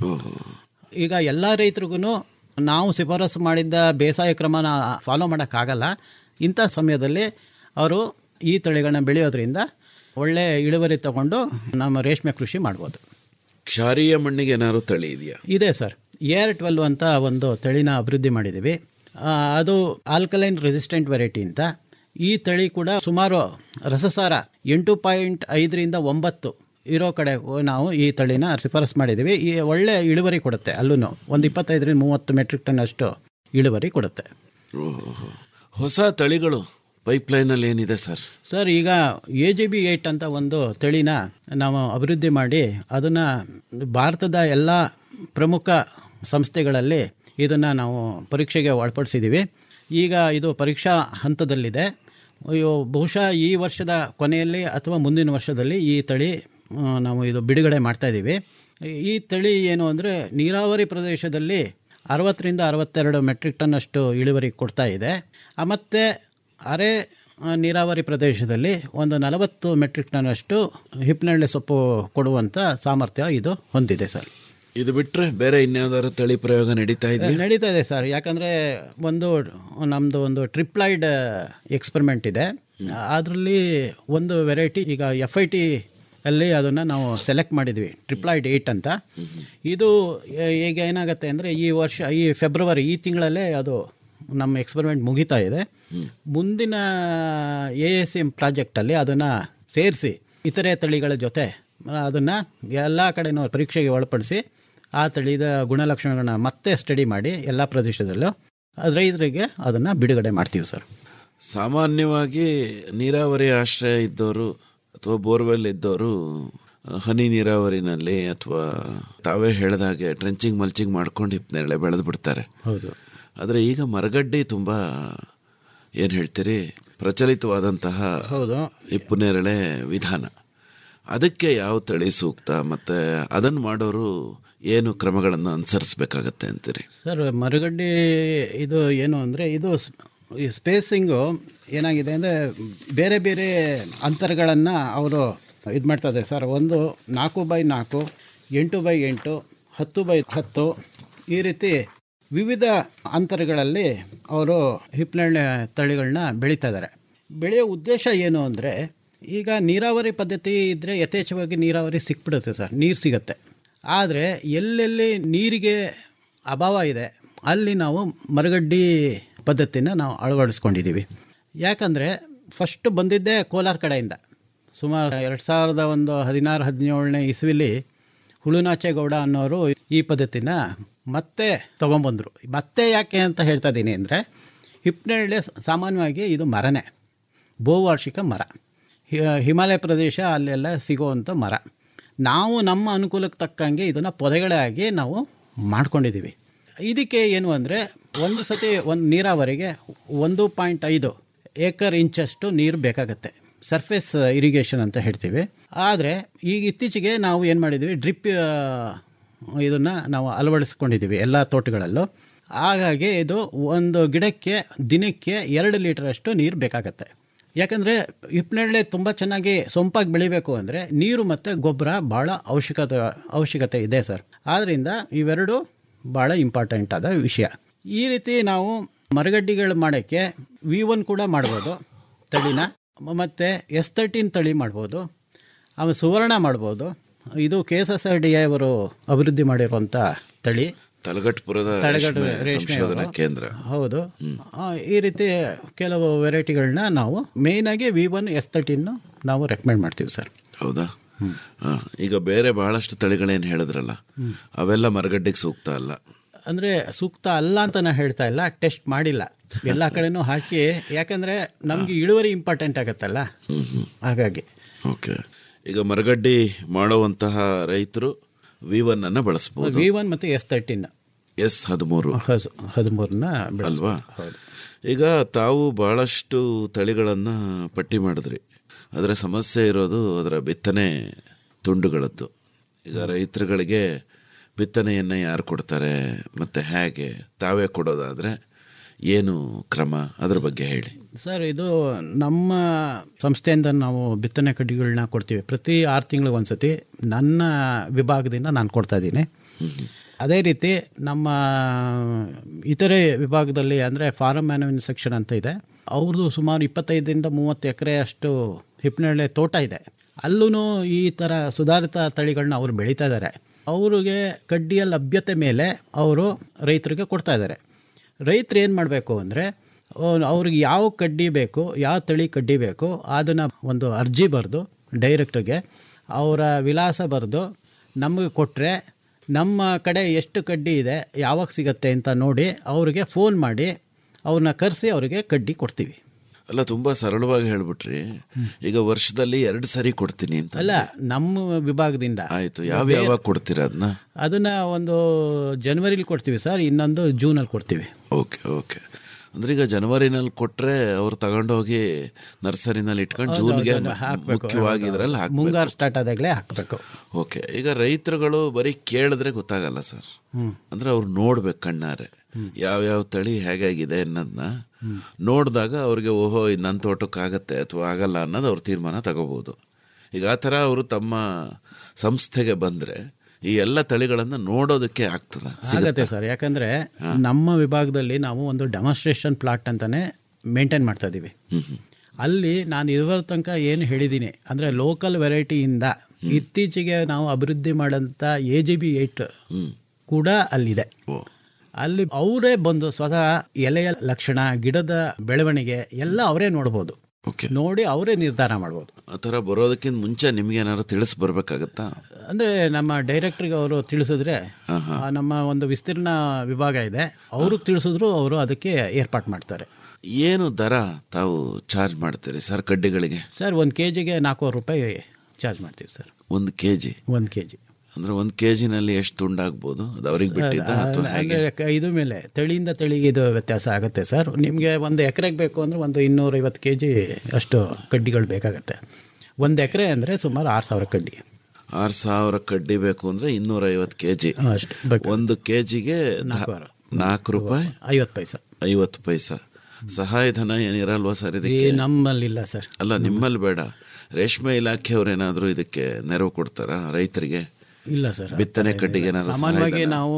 Speaker 10: ಈಗ ಎಲ್ಲ ರೈತರಿಗೂ ನಾವು ಶಿಫಾರಸು ಮಾಡಿದ್ದ ಬೇಸಾಯ ಕ್ರಮನ ಫಾಲೋ ಮಾಡೋಕ್ಕಾಗಲ್ಲ ಇಂಥ ಸಮಯದಲ್ಲಿ ಅವರು ಈ ತಳಿಗಳನ್ನ ಬೆಳೆಯೋದ್ರಿಂದ ಒಳ್ಳೆ ಇಳುವರಿ ತಗೊಂಡು ನಮ್ಮ ರೇಷ್ಮೆ ಕೃಷಿ ಮಾಡ್ಬೋದು
Speaker 9: ಕ್ಷಾರೀಯ ಮಣ್ಣಿಗೆ ಏನಾದ್ರು ತಳಿ ಇದೆಯಾ
Speaker 10: ಇದೆ ಸರ್ ಏರ್ ಟ್ವೆಲ್ ಅಂತ ಒಂದು ತಳಿನ ಅಭಿವೃದ್ಧಿ ಮಾಡಿದ್ದೀವಿ ಆ, ಅದು ಆಲ್ಕಲೈನ್ ರೆಸಿಸ್ಟೆಂಟ್ ವೆರೈಟಿ ಅಂತ ಈ ತಳಿ ಕೂಡ ಸುಮಾರು ರಸಸಾರ ಎಂಟು ಪಾಯಿಂಟ್ ಐದರಿಂದ ಒಂಬತ್ತು ಇರೋ ಕಡೆ ನಾವು ಈ ತಳಿನ ಶಿಫಾರಸು ಮಾಡಿದ್ದೀವಿ ಈ ಒಳ್ಳೆ ಇಳುವರಿ ಕೊಡುತ್ತೆ ಅಲ್ಲೂ ಒಂದು ಇಪ್ಪತ್ತೈದರಿಂದ ಮೂವತ್ತು ಮೆಟ್ರಿಕ್ ಟನ್ ಅಷ್ಟು ಇಳುವರಿ ಕೊಡುತ್ತೆ
Speaker 9: ಓಹೋ. ಹೊಸ ತಳಿಗಳು ಪೈಪ್ಲೈನಲ್ಲಿ ಏನಿದೆ ಸರ್
Speaker 10: ಸರ್ ಈಗ ಎ ಜಿ ಬಿ ಏಟ್ ಅಂತ ಒಂದು ತಳಿನ ನಾವು ಅಭಿವೃದ್ಧಿ ಮಾಡಿ ಅದನ್ನು ಭಾರತದ ಎಲ್ಲ ಪ್ರಮುಖ ಸಂಸ್ಥೆಗಳಲ್ಲಿ ಇದನ್ನು ನಾವು ಪರೀಕ್ಷೆಗೆ ಒಳಪಡಿಸಿದ್ದೀವಿ ಈಗ ಇದು ಪರೀಕ್ಷಾ ಹಂತದಲ್ಲಿದೆ ಅಯ್ಯೋ ಬಹುಶಃ ಈ ವರ್ಷದ ಕೊನೆಯಲ್ಲಿ ಅಥವಾ ಮುಂದಿನ ವರ್ಷದಲ್ಲಿ ಈ ತಳಿ ಆ, ನಾವು ಇದು ಬಿಡುಗಡೆ ಮಾಡ್ತಾ ಇದ್ದೀವಿ ಈ ತಳಿ ಏನು ಅಂದರೆ ನೀರಾವರಿ ಪ್ರದೇಶದಲ್ಲಿ ಅರವತ್ತರಿಂದ ಅರವತ್ತೆರಡು ಮೆಟ್ರಿಕ್ ಟನ್ ಅಷ್ಟು ಇಳುವರಿ ಕೊಡ್ತಾ ಇದೆ ಆ, ಮತ್ತೆ ಅರೆ ಆ, ನೀರಾವರಿ ಪ್ರದೇಶದಲ್ಲಿ ಒಂದು ನಲವತ್ತು ಮೆಟ್ರಿಕ್ ಟನ್ ಅಷ್ಟು ಹಿಪ್ನಳ್ಳಿ ಸೊಪ್ಪು ಕೊಡುವಂಥ ಸಾಮರ್ಥ್ಯ ಇದು ಹೊಂದಿದೆ ಸರ್
Speaker 9: ಇದು ಬಿಟ್ರೆ ಬೇರೆ ಇನ್ಯಾವ್ದಾದ್ರು ತಳಿ ಪ್ರಯೋಗ ನಡೀತಾ ಇದೆ
Speaker 10: ನಡೀತಾ ಇದೆ ಸರ್ ಯಾಕಂದರೆ ಒಂದು ನಮ್ಮದು ಒಂದು ಟ್ರಿಪ್ಲೈಡ್ ಎಕ್ಸ್ಪೆರಿಮೆಂಟ್ ಇದೆ ಅದರಲ್ಲಿ ಒಂದು ವೆರೈಟಿ ಈಗ ಎಫ್ ಐ ಟಿ ಅಲ್ಲಿ ಅದನ್ನು ನಾವು ಸೆಲೆಕ್ಟ್ ಮಾಡಿದ್ವಿ ಟ್ರಿಪ್ಲೈಡ್ ಏಯ್ಟ್ ಅಂತ ಇದು ಏ- ಈಗ ಏನಾಗುತ್ತೆ ಅಂದರೆ ಈ ವರ್ಷ ಈ ಫೆಬ್ರವರಿ ಈ ತಿಂಗಳಲ್ಲೇ ಅದು ನಮ್ಮ ಎಕ್ಸ್ಪೆರಿಮೆಂಟ್ ಮುಗಿತಾ ಇದೆ ಮುಂದಿನ ಎ ಎಸ್ ಎಮ್ ಪ್ರಾಜೆಕ್ಟಲ್ಲಿ ಅದನ್ನು ಸೇರಿಸಿ ಇತರೆ ತಳಿಗಳ ಜೊತೆ ಅದನ್ನು ಎಲ್ಲ ಕಡೆನೂ ಪರೀಕ್ಷೆಗೆ ಒಳಪಡಿಸಿ ಆ ತಳಿದ ಗುಣಲಕ್ಷಣಗಳನ್ನ ಮತ್ತೆ ಸ್ಟಡಿ ಮಾಡಿ ಎಲ್ಲ ಪ್ರದೇಶದಲ್ಲೂ ಅದು ರೈತರಿಗೆ ಅದನ್ನು ಬಿಡುಗಡೆ ಮಾಡ್ತೀವಿ ಸರ್
Speaker 9: ಸಾಮಾನ್ಯವಾಗಿ ನೀರಾವರಿ ಆಶ್ರಯ ಇದ್ದವರು ಅಥವಾ ಬೋರ್ವೆಲ್ ಇದ್ದವರು ಹನಿ ನೀರಾವರಿನಲ್ಲಿ ಅಥವಾ ತಾವೇ ಹೇಳಿದ ಹಾಗೆ ಟ್ರೆಂಚಿಂಗ್ ಮಲ್ಚಿಂಗ್ ಮಾಡ್ಕೊಂಡು ಹಿಪ್ನೇರಳೆ ಬೆಳೆದು ಬಿಡ್ತಾರೆ
Speaker 10: ಹೌದು
Speaker 9: ಆದರೆ ಈಗ ಮರಗಡ್ಡೆ ತುಂಬ ಏನು ಹೇಳ್ತೀರಿ ಪ್ರಚಲಿತವಾದಂತಹ
Speaker 10: ಹೌದು
Speaker 9: ಹಿಪ್ಪು ನೇರಳೆ ವಿಧಾನ ಅದಕ್ಕೆ ಯಾವ ತಳಿ ಸೂಕ್ತ ಮತ್ತೆ ಅದನ್ನು ಮಾಡೋರು ಏನು ಕ್ರಮಗಳನ್ನು ಅನುಸರಿಸಬೇಕಾಗತ್ತೆ ಅಂತೀರಿ
Speaker 10: ಸರ್ ಮರಗಡ್ಡೆ ಇದು ಏನು ಅಂದರೆ ಇದು ಸ್- ಈ ಸ್ಪೇಸಿಂಗು ಏನಾಗಿದೆ ಅಂದರೆ ಬೇರೆ ಬೇರೆ ಅಂತರಗಳನ್ನು ಅವರು ಇದು ಮಾಡ್ತಾ ಇದ್ದಾರೆ ಸರ್ ಒಂದು ನಾಲ್ಕು ಬೈ ನಾಲ್ಕು ಎಂಟು ಬೈ ಎಂಟು ಹತ್ತು ಬೈ ಹತ್ತು ಈ ರೀತಿ ವಿವಿಧ ಅಂತರಗಳಲ್ಲಿ ಅವರು ಹಿಪ್ಲೆಣ್ಣೆ ತಳಿಗಳನ್ನ ಬೆಳೀತಾ ಇದ್ದಾರೆ ಬೆಳೆಯೋ ಉದ್ದೇಶ ಏನು ಅಂದರೆ ಈಗ ನೀರಾವರಿ ಪದ್ಧತಿ ಇದ್ದರೆ ಯಥೇಚ್ಛವಾಗಿ ನೀರಾವರಿ ಸಿಕ್ಬಿಡುತ್ತೆ ಸರ್ ನೀರು ಸಿಗತ್ತೆ ಆದರೆ ಎಲ್ಲೆಲ್ಲಿ ನೀರಿಗೆ ಅಭಾವ ಇದೆ ಅಲ್ಲಿ ನಾವು ಮರಗಡ್ಡಿ ಪದ್ಧತಿನ ನಾವು ಅಳವಡಿಸ್ಕೊಂಡಿದ್ದೀವಿ ಯಾಕಂದರೆ ಫಸ್ಟ್ ಬಂದಿದ್ದೇ ಕೋಲಾರ ಕಡೆಯಿಂದ ಸುಮಾರು ಎರಡು ಸಾವಿರದ ಒಂದು ಹದಿನಾರು ಹದಿನೇಳನೇ ಇಸ್ವಿಲಿ ಹುಳುನಾಚೇಗೌಡ ಅನ್ನೋರು ಈ ಪದ್ಧತಿನ ಮತ್ತೆ ತೊಗೊಂಬಂದರು ಮತ್ತೆ ಯಾಕೆ ಅಂತ ಹೇಳ್ತಾ ಇದ್ದೀನಿ ಅಂದರೆ ಹಿಪ್ನೇರಳೆ ಸಾಮಾನ್ಯವಾಗಿ ಇದು ಮರನೇ ಬಹುವಾರ್ಷಿಕ ಮರ ಹಿ- ಹಿಮಾಲಯ ಪ್ರದೇಶ ಅಲ್ಲೆಲ್ಲ ಸಿಗೋವಂಥ ಮರ ನಾವು ನಮ್ಮ ಅನುಕೂಲಕ್ಕೆ ತಕ್ಕಂಗೆ ಇದನ್ನು ಪೊದೆಗಳಾಗಿ ನಾವು ಮಾಡ್ಕೊಂಡಿದ್ದೀವಿ ಇದಕ್ಕೆ ಏನು ಅಂದರೆ ಒಂದು ಸತಿ ಒಂದು ನೀರಾವರಿಗೆ ಒಂದು ಪಾಯಿಂಟ್ ಐದು ಏಕರ್ ಇಂಚಷ್ಟು ನೀರು ಬೇಕಾಗತ್ತೆ ಸರ್ಫೇಸ್ ಇರಿಗೇಷನ್ ಅಂತ ಹೇಳ್ತೀವಿ ಆದರೆ ಈಗ ಇತ್ತೀಚೆಗೆ ನಾವು ಏನು ಮಾಡಿದ್ದೀವಿ ಡ್ರಿಪ್ ಇದನ್ನು ನಾವು ಅಳವಡಿಸ್ಕೊಂಡಿದ್ದೀವಿ ಎಲ್ಲ ತೋಟಗಳಲ್ಲೂ ಹಾಗಾಗಿ ಇದು ಒಂದು ಗಿಡಕ್ಕೆ ದಿನಕ್ಕೆ ಎರಡು ಲೀಟರಷ್ಟು ನೀರು ಬೇಕಾಗತ್ತೆ ಯಾಕಂದರೆ ಹಿಪ್ಪನೇರಳೆ ತುಂಬ ಚೆನ್ನಾಗಿ ಸೊಂಪಾಗಿ ಬೆಳಿಬೇಕು ಅಂದರೆ ನೀರು ಮತ್ತು ಗೊಬ್ಬರ ಭಾಳ ಅವಶ್ಯಕತೆ ಅವಶ್ಯಕತೆ ಇದೆ ಸರ್ ಆದ್ದರಿಂದ ಇವೆರಡು ಭಾಳ ಇಂಪಾರ್ಟೆಂಟ್ ಆದ ವಿಷಯ ಈ ರೀತಿ ನಾವು ಮರಗಡ್ಡಿಗಳು ಮಾಡೋಕ್ಕೆ ವಿ ಒನ್ ಕೂಡ ಮಾಡ್ಬೋದು ತಳಿನ ಮತ್ತು ಎಸ್ ತರ್ಟೀನ್ ತಳಿ ಮಾಡ್ಬೋದು ಆಮೇಲೆ ಸುವರ್ಣ ಮಾಡ್ಬೋದು ಇದು K S S R D ಅವರು ಅಭಿವೃದ್ಧಿ ಮಾಡಿರುವಂಥ ತಳಿ
Speaker 9: ತಲಗಟ್ಪುರದ
Speaker 10: ತಡೆಗಟ್ಟು
Speaker 9: ರೇಷ್ಮೆ
Speaker 10: ರೇಷ್ಮೆ
Speaker 9: ಸಂಶೋಧನಾ
Speaker 10: ಅವರು.
Speaker 9: ಕೇಂದ್ರ
Speaker 10: ಹೌದು ಆ, ಈ ರೀತಿ ಕೆಲವು ವೆರೈಟಿಗಳನ್ನ ನಾವು ಮೇಯ್ನಾಗಿ ವಿ ಒನ್ ಎಸ್ ತರ್ಟೀನ್ ನಾವು ರೆಕಮೆಂಡ್ ಮಾಡ್ತೀವಿ ಸರ್
Speaker 9: ಹೌದಾ ಆ, ಈಗ ಬೇರೆ ಬಹಳಷ್ಟು ತಳಿಗಳೇನು ಹೇಳಿದ್ರಲ್ಲ ಅವೆಲ್ಲ ಮರಗಡ್ಡೆಗೆ ಸೂಕ್ತ ಅಲ್ಲ
Speaker 10: ಅಂದರೆ ಸೂಕ್ತ ಅಲ್ಲ ಅಂತ ನಾನು ಹೇಳ್ತಾ ಇಲ್ಲ ಟೆಸ್ಟ್ ಮಾಡಿಲ್ಲ ಎಲ್ಲ ಕಡೆನೂ ಹಾಕಿ ಯಾಕಂದರೆ ನಮಗೆ ಇಳುವರಿ ಇಂಪಾರ್ಟೆಂಟ್ ಆಗತ್ತಲ್ಲ ಹಾಗಾಗಿ
Speaker 9: ಓಕೆ ಈಗ ಮರಗಡ್ಡಿ ಮಾಡುವಂತಹ ರೈತರು ವಿ ಒನ್ ಅನ್ನ ಬಳಸಬಹುದು
Speaker 10: ವಿ ಒನ್ ಮತ್ತು ಎಸ್ ತರ್ಟೀನ್
Speaker 9: ಎಸ್ ಹದಿಮೂರು
Speaker 10: ಹದಿಮೂರನ್ನ
Speaker 9: ಅಲ್ವಾ ಈಗ ತಾವು ಬಹಳಷ್ಟು ತಳಿಗಳನ್ನ ಪಟ್ಟಿ ಮಾಡಿದ್ರಿ ಅದರ ಸಮಸ್ಯೆ ಇರೋದು ಅದರ ಬಿತ್ತನೆ ತುಂಡುಗಳದ್ದು ಈಗ ರೈತರುಗಳಿಗೆ ಬಿತ್ತನೆಯನ್ನು ಯಾರು ಕೊಡ್ತಾರೆ ಮತ್ತೆ ಹೇಗೆ ತಾವೇ ಕೊಡೋದಾದ್ರೆ ಏನು ಕ್ರಮ ಅದ್ರ ಬಗ್ಗೆ ಹೇಳಿ
Speaker 10: ಸರ್ ಇದು ನಮ್ಮ ಸಂಸ್ಥೆಯಿಂದ ನಾವು ಬಿತ್ತನೆ ಕಡ್ಡಿಗಳನ್ನ ಕೊಡ್ತೀವಿ ಪ್ರತಿ ಆರು ತಿಂಗಳಿಗೆ ಒಂದ್ಸತಿ ನನ್ನ ವಿಭಾಗದಿಂದ ನಾನು ಕೊಡ್ತಾ ಇದ್ದೀನಿ ಅದೇ ರೀತಿ ನಮ್ಮ ಇತರೆ ವಿಭಾಗದಲ್ಲಿ ಅಂದರೆ ಫಾರಮ್ ಮ್ಯಾನುವಿನ್ ಸೆಕ್ಷನ್ ಅಂತ ಇದೆ ಅವ್ರದ್ದು ಸುಮಾರು ಇಪ್ಪತ್ತೈದರಿಂದ ಮೂವತ್ತು ಎಕರೆ ಅಷ್ಟು ಹಿಪ್ಪನೇಳೆ ತೋಟ ಇದೆ ಅಲ್ಲೂ ಈ ಥರ ಸುಧಾರಿತ ತಳಿಗಳನ್ನ ಅವರು ಬೆಳೀತಾ ಇದ್ದಾರೆ ಅವ್ರಿಗೆ ಕಡ್ಡಿಯ ಲಭ್ಯತೆ ಮೇಲೆ ಅವರು ರೈತರಿಗೆ ಕೊಡ್ತಾ ಇದ್ದಾರೆ ರೈತರು ಏನು ಮಾಡಬೇಕು ಅಂದರೆ ಅವ್ರಿಗೆ ಯಾವ ಕಡ್ಡಿ ಬೇಕು ಯಾವ ತಳಿ ಕಡ್ಡಿ ಬೇಕು ಅದನ್ನು ಒಂದು ಅರ್ಜಿ ಬರೆದು ಡೈರೆಕ್ಟ್ರಿಗೆ ಅವರ ವಿಳಾಸ ಬರೆದು ನಮಗೆ ಕೊಟ್ಟರೆ ನಮ್ಮ ಕಡೆ ಎಷ್ಟು ಕಡ್ಡಿ ಇದೆ ಯಾವಾಗ ಸಿಗತ್ತೆ ಅಂತ ನೋಡಿ ಅವರಿಗೆ ಫೋನ್ ಮಾಡಿ ಅವ್ರನ್ನ ಕರೆಸಿ ಅವರಿಗೆ ಕಡ್ಡಿ ಕೊಡ್ತೀವಿ
Speaker 9: ಅಲ್ಲ ತುಂಬಾ ಸರಳವಾಗಿ ಹೇಳ್ಬಿಟ್ರಿ ಈಗ ವರ್ಷದಲ್ಲಿ ಎರಡು ಸರಿ ಕೊಡ್ತೀನಿ ಅಂತ
Speaker 10: ಅಲ್ಲ ನಮ್ಮ ವಿಭಾಗದಿಂದ
Speaker 9: ಆಯ್ತು ಯಾವ ಯಾವಾಗ ಕೊಡ್ತೀರಾ ಅದನ್ನ
Speaker 10: ಅದನ್ನ ಒಂದು ಜನವರಿಲಿ ಕೊಡ್ತೀವಿ ಸರ್ ಇನ್ನೊಂದು ಜೂನಲ್ಲಿ ಕೊಡ್ತೀವಿ
Speaker 9: ಓಕೆ ಓಕೆ ಅಂದ್ರೆ ಈಗ ಜನವರಿನಲ್ಲಿ ಕೊಟ್ರೆ ಅವ್ರು ತಗೊಂಡೋಗಿ ನರ್ಸರಿನಲ್ಲಿ ಇಟ್ಕೊಂಡು
Speaker 10: ಹೌದು,
Speaker 9: ಜೂನ್ಗೆ
Speaker 10: ಹೌದು, ಹಾಕ್ಬೇಕು.
Speaker 9: ಮುಖ್ಯವಾಗಿ ಇದ್ರಲ್ಲಿ ಹಾಕ್ಬೇಕು
Speaker 10: ಮುಂಗಾರು ಸ್ಟಾರ್ಟ್ ಆದಾಗಲೇ ಹಾಕಬೇಕು
Speaker 9: ಓಕೆ ಈಗ ರೈತರುಗಳು ಬರೀ ಕೇಳಿದ್ರೆ ಗೊತ್ತಾಗಲ್ಲ ಸರ್
Speaker 10: ಹ್ಮ್.
Speaker 9: ಅಂದ್ರೆ ಅವ್ರು ನೋಡ್ಬೇಕು ಕಣ್ಣಾರೆ ಯಾವ್ಯಾವ ತಳಿ ಹೇಗಾಗಿದೆ ಅನ್ನೋದನ್ನ ನೋಡಿದಾಗ ಅವ್ರಿಗೆ ಓಹೋ ಇದು ನನ್ನ ತೋಟಕ್ಕಾಗತ್ತೆ ಅಥವಾ ಆಗಲ್ಲ ಅನ್ನೋದು ಅವ್ರ ತೀರ್ಮಾನ ತಗೋಬಹುದು ಈಗ ಆ ಥರ ಅವರು ತಮ್ಮ ಸಂಸ್ಥೆಗೆ ಬಂದ್ರೆ ಈ ಎಲ್ಲ ತಳಿಗಳನ್ನ ನೋಡೋದಕ್ಕೆ ಆಗ್ತದ
Speaker 10: ಆಗತ್ತೆ ಸರ್ ಯಾಕಂದ್ರೆ ನಮ್ಮ ವಿಭಾಗದಲ್ಲಿ ನಾವು ಒಂದು ಡೆಮಾನ್ಸ್ಟ್ರೇಷನ್ ಪ್ಲಾಟ್ ಅಂತಾನೆ ಮೇಂಟೈನ್ ಮಾಡ್ತಾ ಇದೀವಿ ಅಲ್ಲಿ ನಾನು ಇದುವರ ತನಕ ಏನು ಹೇಳಿದ್ದೀನಿ ಅಂದರೆ ಲೋಕಲ್ ವೆರೈಟಿಯಿಂದ ಇತ್ತೀಚೆಗೆ ನಾವು ಅಭಿವೃದ್ಧಿ ಮಾಡೋಂಥ ಎ ಜಿ ಬಿ ಏಟ್ ಕೂಡ ಅಲ್ಲಿದೆ ಅಲ್ಲಿ ಅವರೇ ಬಂದು ಸ್ವತಃ ಎಲೆಯ ಲಕ್ಷಣ ಗಿಡದ ಬೆಳವಣಿಗೆ ಎಲ್ಲ ಅವರೇ ನೋಡ್ಬೋದು ನೋಡಿ ಅವರೇ ನಿರ್ಧಾರ ಮಾಡ್ಬೋದು
Speaker 9: ಆ ಥರ ಬರೋದಕ್ಕಿಂತ ಮುಂಚೆ ನಿಮ್ಗೆ ಏನಾದ್ರು ತಿಳಿಸ್ ಬರ್ಬೇಕಾಗತ್ತಾ
Speaker 10: ಅಂದರೆ ನಮ್ಮ ಡೈರೆಕ್ಟ್ರಿಗೆ ಅವರು ತಿಳಿಸಿದ್ರೆ ಆ, ನಮ್ಮ ಒಂದು ವಿಸ್ತೀರ್ಣ ವಿಭಾಗ ಇದೆ ಅವರು ತಿಳಿಸಿದ್ರು ಅವರು ಅದಕ್ಕೆ ಏರ್ಪಾಟ್ ಮಾಡ್ತಾರೆ
Speaker 9: ಏನು ದರ ತಾವು ಚಾರ್ಜ್ ಮಾಡ್ತೀರಿ ಸರ್ ಕಡ್ಡಿಗಳಿಗೆ
Speaker 10: ಸರ್ ಒಂದು ಕೆ ಜಿಗೆ ನಾಲ್ಕೂವರೆ ರೂಪಾಯಿ ಚಾರ್ಜ್ ಮಾಡ್ತೀವಿ ಸರ್
Speaker 9: ಒಂದು ಕೆ ಜಿ
Speaker 10: ಒಂದು ಕೆ ಜಿ
Speaker 9: ಅಂದ್ರೆ ಒಂದು ಕೆ ಜಿನಲ್ಲಿ ಎಷ್ಟು ತುಂಡಾಗ್ಬೋದು ಅದು ಅವ್ರಿಗೆ ಬಿಟ್ಟಿದ್ದ ಅಥವಾ ಹೇಗೆ
Speaker 10: ಇದು ಮೇಲೆ ತಳಿಯಿಂದ ತಳಿಗೆ ಇದು ವ್ಯತ್ಯಾಸ ಆಗುತ್ತೆ ಸರ್ ನಿಮಗೆ ಒಂದು ಎಕರೆಗೆ ಬೇಕು ಅಂದರೆ ಒಂದು ಇನ್ನೂರೈವತ್ತು ಕೆ ಜಿ ಅಷ್ಟು ಕಡ್ಡಿಗಳು ಬೇಕಾಗತ್ತೆ ಒಂದು ಎಕರೆ ಅಂದರೆ ಸುಮಾರು ಆರು ಸಾವಿರ ಕಡ್ಡಿ
Speaker 9: ಆರು ಸಾವಿರ ಕಡ್ಡಿ ಬೇಕು ಅಂದ್ರೆ ಇನ್ನೂರ ಐವತ್ತು ಕೆ ಜಿ
Speaker 10: ಅಷ್ಟು
Speaker 9: ಒಂದು ಕೆ ಜಿಗೆ ನಾಲ್ಕು ರೂಪಾಯಿ
Speaker 10: ಐವತ್ತು ಪೈಸೆ
Speaker 9: ಐವತ್ತು ಪೈಸಾ ಸಹಾಯಧನ ಏನಿರಲ್ವಾ ಸರ್
Speaker 10: ಈ
Speaker 9: ಇದಕ್ಕೆ
Speaker 10: ನಮ್ಮಲ್ಲಿಲ್ಲ ಸರ್
Speaker 9: ಅಲ್ಲ ನಿಮ್ಮಲ್ಲಿ ಬೇಡ ರೇಷ್ಮೆ ಇಲಾಖೆಯವ್ರು ಏನಾದರೂ ಇದಕ್ಕೆ ನೆರವು ಕೊಡ್ತಾರಾ ರೈತರಿಗೆ
Speaker 10: ಇಲ್ಲ ಸರ್
Speaker 9: ಬಿತ್ತನೆ ಕಡ್ಡಿಗೆ ಏನಾದ್ರು
Speaker 10: ಸಾಮಾನ್ಯವಾಗಿ
Speaker 9: ಸಹಾಯಧನ?
Speaker 10: ನಾವು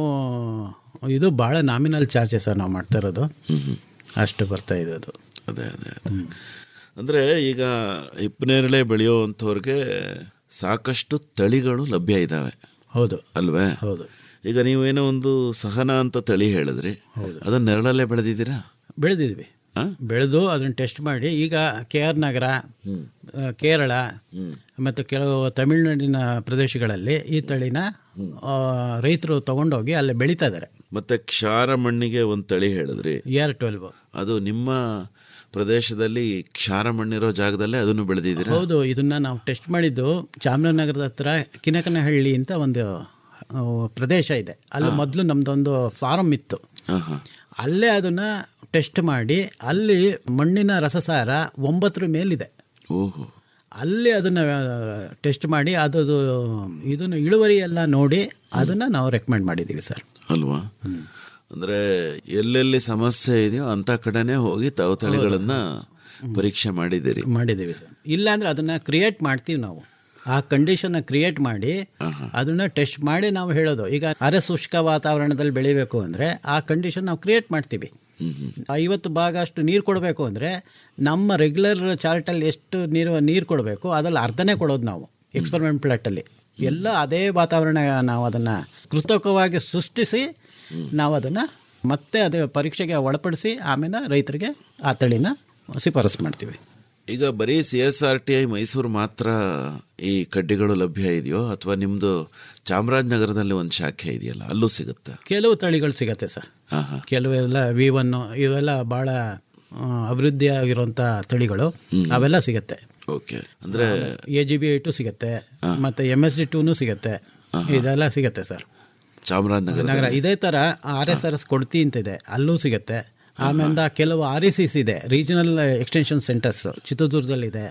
Speaker 10: ಇದು ಭಾಳ ನಾಮಿನಲ್ ಚಾರ್ಜಸ್ ನಾವು ಮಾಡ್ತಾ ಇರೋದು ಅಷ್ಟು ಬರ್ತಾ ಇದೆ ಅದು
Speaker 9: ಅದೇ ಅದೇ ಅದೇ ಅಂದ್ರೆ ಈಗ ಹಿಪ್ಪನೇರಳೆ ಬೆಳೆಯುವಂಥವ್ರಿಗೆ ಸಾಕಷ್ಟು ತಳಿಗಳು ಲಭ್ಯ ಇದ್ದಾವೆ
Speaker 10: ಹೌದು
Speaker 9: ಅಲ್ವೇ
Speaker 10: ಹೌದು
Speaker 9: ಈಗ ನೀವೇನೋ ಒಂದು ಸಹನ ಅಂತ ತಳಿ ಹೇಳಿದ್ರಿ ಅದನ್ನ ನೆರಳಲ್ಲೇ ಬೆಳೆದಿದ್ದೀರಾ
Speaker 10: ಬೆಳೆದಿದ್ವಿ ಬೆಳೆದು ಅದನ್ನ ಟೆಸ್ಟ್ ಮಾಡಿ ಈಗ ಕೆ ಆರ್ ನಗರ ಆ, ಕೇರಳ ಮತ್ತು ಕೆಲವು ತಮಿಳುನಾಡಿನ ಪ್ರದೇಶಗಳಲ್ಲಿ ಈ ತಳಿನ ಆ, ರೈತರು ತಗೊಂಡೋಗಿ ಅಲ್ಲಿ ಬೆಳೀತಾ ಇದ್ದಾರೆ
Speaker 9: ಮತ್ತೆ ಕ್ಷಾರ ಮಣ್ಣಿಗೆ ಒಂದು ತಳಿ ಹೇಳಿದ್ರಿ
Speaker 10: ಏರ್ ಟ್ವೆಲ್ವ್
Speaker 9: ಅದು ನಿಮ್ಮ ಪ್ರದೇಶದಲ್ಲಿ ಕ್ಷಾರ ಮಣ್ಣಿರೋ ಜಾಗದಲ್ಲೇ ಅದನ್ನು ಬೆಳೆದಿದ್ದೀರಾ
Speaker 10: ಹೌದು ಇದನ್ನ ನಾವು ಟೆಸ್ಟ್ ಮಾಡಿದ್ದು ಚಾಮರಾಜನಗರದ ಹತ್ರ ಕಿನಕನಹಳ್ಳಿ ಅಂತ ಒಂದು ಆ, ಪ್ರದೇಶ ಇದೆ ಅಲ್ಲಿ ಮೊದಲು ನಮ್ದೊಂದು ಫಾರಂ ಇತ್ತು
Speaker 9: ಹಾ, ಹಾ.
Speaker 10: ಅಲ್ಲೇ ಅದನ್ನ ಟೆಸ್ಟ್ ಮಾಡಿ ಅಲ್ಲಿ ಮಣ್ಣಿನ ರಸಸಾರ ಒಂಬತ್ತರ ಮೇಲಿದೆ
Speaker 9: ಓಹೋ
Speaker 10: ಅಲ್ಲಿ ಅದನ್ನು ಟೆಸ್ಟ್ ಮಾಡಿ ಅದು ಇದನ್ನು ಇಳುವರಿ ಎಲ್ಲ ನೋಡಿ ಅದನ್ನು ನಾವು ರೆಕಮೆಂಡ್ ಮಾಡಿದ್ದೀವಿ ಸರ್
Speaker 9: ಅಲ್ವಾ ಅಂದ್ರೆ ಎಲ್ಲೆಲ್ಲಿ ಸಮಸ್ಯೆ ಇದೆಯೋ ಅಂತ ಕಡೆನೆ ಹೋಗಿ ತಾವು ತಳಿಗಳನ್ನ ಪರೀಕ್ಷೆ ಮಾಡಿದ್ದೀರಿ
Speaker 10: ಮಾಡಿದ್ದೀವಿ ಸರ್ ಇಲ್ಲಾಂದ್ರೆ ಅದನ್ನು ಕ್ರಿಯೇಟ್ ಮಾಡ್ತೀವಿ ನಾವು ಆ ಕಂಡೀಷನ್ನ ಕ್ರಿಯೇಟ್ ಮಾಡಿ ಅದನ್ನ ಟೆಸ್ಟ್ ಮಾಡಿ ನಾವು ಹೇಳೋದು ಈಗ ಅರೆ ಶುಷ್ಕ ವಾತಾವರಣದಲ್ಲಿ ಬೆಳಿಬೇಕು ಅಂದರೆ ಆ ಕಂಡೀಷನ್ ನಾವು ಕ್ರಿಯೇಟ್ ಮಾಡ್ತೀವಿ ಐವತ್ತು ಭಾಗ ಅಷ್ಟು ನೀರು ಕೊಡಬೇಕು ಅಂದರೆ ನಮ್ಮ ರೆಗ್ಯುಲರ್ ಚಾರ್ಟಲ್ಲಿ ಎಷ್ಟು ನೀರು ನೀರು ಕೊಡಬೇಕು ಅದ್ರಲ್ಲಿ ಅರ್ಧನೇ ಕೊಡೋದು ನಾವು ಎಕ್ಸ್ಪರಿಮೆಂಟ್ ಪ್ಲಾಟಲ್ಲಿ ಎಲ್ಲ ಅದೇ ವಾತಾವರಣ ನಾವು ಅದನ್ನು ಕೃತಕವಾಗಿ ಸೃಷ್ಟಿಸಿ ನಾವು ಅದನ್ನು ಮತ್ತೆ ಅದೇ ಪರೀಕ್ಷೆಗೆ ಒಳಪಡಿಸಿ ಆಮೇಲೆ ರೈತರಿಗೆ ಆ ತಳಿನ ಶಿಫಾರಸು ಮಾಡ್ತೀವಿ
Speaker 9: ಈಗ ಬರೀ C S R T I Mysuru ಮಾತ್ರ ಈ ಕಡ್ಡಿಗಳು ಲಭ್ಯ ಇದೆಯೋ ಅಥವಾ ನಿಮ್ದು ಚಾಮರಾಜನಗರದಲ್ಲಿ ಒಂದು ಶಾಖೆ ಇದೆಯಲ್ಲ ಅಲ್ಲೂ ಸಿಗುತ್ತೆ
Speaker 10: ಕೆಲವು ತಳಿಗಳು ಸಿಗತ್ತೆ ಸರ್ ಕೆಲವೆಲ್ಲ ವಿ ಒನ್ ಇವೆಲ್ಲ ಭಾಳ ಆ, ಅಭಿವೃದ್ಧಿ ಆಗಿರುವಂಥ ತಳಿಗಳು ಅವೆಲ್ಲ ಸಿಗತ್ತೆ
Speaker 9: ಓಕೆ ಅಂದ್ರೆ
Speaker 10: ಎ ಜಿ ಬಿ ಏಟು ಸಿಗತ್ತೆ ಮತ್ತೆ ಎಮ್ ಎಸ್ ಡಿ ಟೂನು ಸಿಗತ್ತೆ ಇದೆಲ್ಲ ಸಿಗತ್ತೆ ಸರ್
Speaker 9: ಚಾಮರಾಜನಗರ
Speaker 10: ನಗರ ಇದೇ ಥರ ಆರ್ ಎಸ್ ಆರ್ ಎಸ್ ಕೊಡ್ತಿ ಅಂತಿದೆ ಅಲ್ಲೂ ಸಿಗತ್ತೆ ಆಮೇಲೆ ಕೆಲವು ಆರ್ ಇ ಸಿಸ್ ಇದೆ ರೀಜನಲ್ ಎಕ್ಸ್ಟೆನ್ಷನ್ ಸೆಂಟರ್ಸ್ ಚಿತ್ರದುರ್ಗದಲ್ಲಿದೆ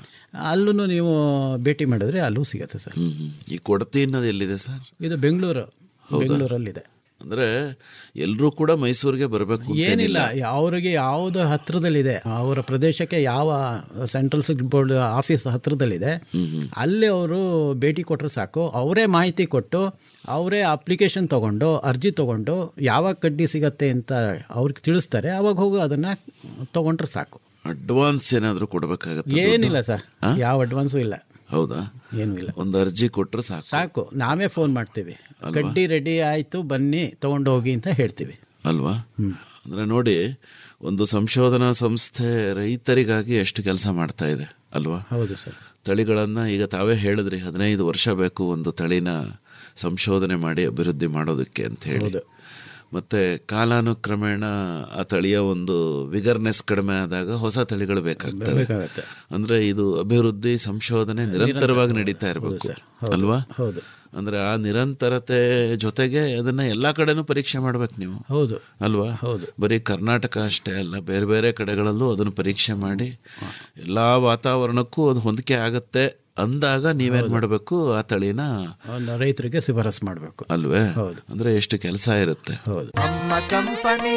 Speaker 10: ಅಲ್ಲೂ ನೀವು ಭೇಟಿ ಮಾಡಿದ್ರೆ ಅಲ್ಲೂ ಸಿಗತ್ತೆ ಸರ್
Speaker 9: ಹ್ಮ್, ಹ್ಮ್. ಈ ಕೊಡತಿ ಅನ್ನೋದು ಎಲ್ಲಿದೆ ಸರ್
Speaker 10: ಇದು ಬೆಂಗಳೂರು ಬೆಂಗಳೂರಲ್ಲಿದೆ
Speaker 9: ಅಂದ್ರೆ ಎಲ್ಲರೂ ಕೂಡ ಮೈಸೂರಿಗೆ ಬರಬೇಕು
Speaker 10: ಏನಿಲ್ಲ ಅವರಿಗೆ ಯಾವುದು ಹತ್ರದಲ್ಲಿದೆ ಅವರ ಪ್ರದೇಶಕ್ಕೆ ಯಾವ ಸೆಂಟ್ರಲ್ ಬೋರ್ಡ್ ಆಫೀಸ್ ಹತ್ರದಲ್ಲಿದೆ ಅಲ್ಲಿ ಅವರು ಭೇಟಿ ಕೊಟ್ಟರೆ ಸಾಕು ಅವರೇ ಮಾಹಿತಿ ಕೊಟ್ಟು ಅವರೇ ಅಪ್ಲಿಕೇಶನ್ ತಗೊಂಡು ಅರ್ಜಿ ತಗೊಂಡು ಯಾವಾಗ ಕಡ್ಡಿ ಸಿಗತ್ತೆ ಅಂತ ಅವ್ರಿಗೆ ತಿಳಿಸ್ತಾರೆ ಅವಾಗ ಹೋಗಿ ಅದನ್ನ ತಗೊಂಡ್ರೆ ಸಾಕು
Speaker 9: ಅಡ್ವಾನ್ಸ್ ಏನಾದರೂ ಕೊಡಬೇಕಾಗತ್ತೆ
Speaker 10: ಏನಿಲ್ಲ ಸರ್ ಯಾವ ಅಡ್ವಾನ್ಸು ಇಲ್ಲ
Speaker 9: ಹೌದಾ
Speaker 10: ಏನೂ ಇಲ್ಲ
Speaker 9: ಒಂದು ಅರ್ಜಿ ಕೊಟ್ರೆ ಸಾಕು
Speaker 10: ಸಾಕು ನಾವೇ ಫೋನ್ ಮಾಡ್ತೀವಿ ಕಡ್ಡಿ ರೆಡಿ ಆಯಿತು ಬನ್ನಿ ತಗೊಂಡು ಹೋಗಿ ಅಂತ ಹೇಳ್ತೀವಿ
Speaker 9: ಅಲ್ವಾ ಅಂದ್ರೆ ನೋಡಿ ಒಂದು ಸಂಶೋಧನಾ ಸಂಸ್ಥೆ ರೈತರಿಗಾಗಿ ಎಷ್ಟು ಕೆಲಸ ಮಾಡ್ತಾ ಇದೆ ಅಲ್ವಾ
Speaker 10: ಹೌದು ಸರ್
Speaker 9: ತಳಿಗಳನ್ನ ಈಗ ತಾವೇ ಹೇಳಿದ್ರಿ ಹದಿನೈದು ವರ್ಷ ಬೇಕು ಒಂದು ತಳಿನ ಸಂಶೋಧನೆ ಮಾಡಿ ಅಭಿವೃದ್ಧಿ ಮಾಡೋದಕ್ಕೆ ಅಂತ ಹೇಳಿ ಮತ್ತೆ ಕಾಲಾನುಕ್ರಮೇಣ ಆ ತಳಿಯ ಒಂದು ವಿಗರ್ನೆಸ್ ಕಡಿಮೆ ಆದಾಗ ಹೊಸ ತಳಿಗಳು ಬೇಕಾಗ್ತವೆ
Speaker 10: ಬೇಕಾಗತ್ತೆ.
Speaker 9: ಅಂದ್ರೆ ಇದು ಅಭಿವೃದ್ಧಿ ಸಂಶೋಧನೆ ನಿರಂತರವಾಗಿ ನಡೀತಾ ಇರಬೇಕು ಅಲ್ವಾ
Speaker 10: ಹೌದು
Speaker 9: ಅಂದ್ರೆ ಆ ನಿರಂತರತೆ ಜೊತೆಗೆ ಅದನ್ನ ಎಲ್ಲಾ ಕಡೆನೂ ಪರೀಕ್ಷೆ ಮಾಡ್ಬೇಕು ನೀವು
Speaker 10: ಹೌದು
Speaker 9: ಅಲ್ವಾ
Speaker 10: ಹೌದು
Speaker 9: ಬರೀ ಕರ್ನಾಟಕ ಅಷ್ಟೇ ಅಲ್ಲ ಬೇರೆ ಬೇರೆ ಕಡೆಗಳಲ್ಲೂ ಅದನ್ನು ಪರೀಕ್ಷೆ ಮಾಡಿ ಎಲ್ಲಾ ವಾತಾವರಣಕ್ಕೂ ಅದು ಹೊಂದಿಕೆ ಆಗತ್ತೆ ಅಂದಾಗ ನೀವೇನ್ ಮಾಡಬೇಕು ಆ ತಳಿನ
Speaker 10: ಒಂದು ರೈತರಿಗೆ ಶಿಫಾರಸು ಮಾಡಬೇಕು
Speaker 9: ಅಲ್ವೇ ಅಂದ್ರೆ ಎಷ್ಟು ಕೆಲಸ ಇರುತ್ತೆ
Speaker 10: ಹೌದು
Speaker 14: ನಮ್ಮ ಕಂಪನಿ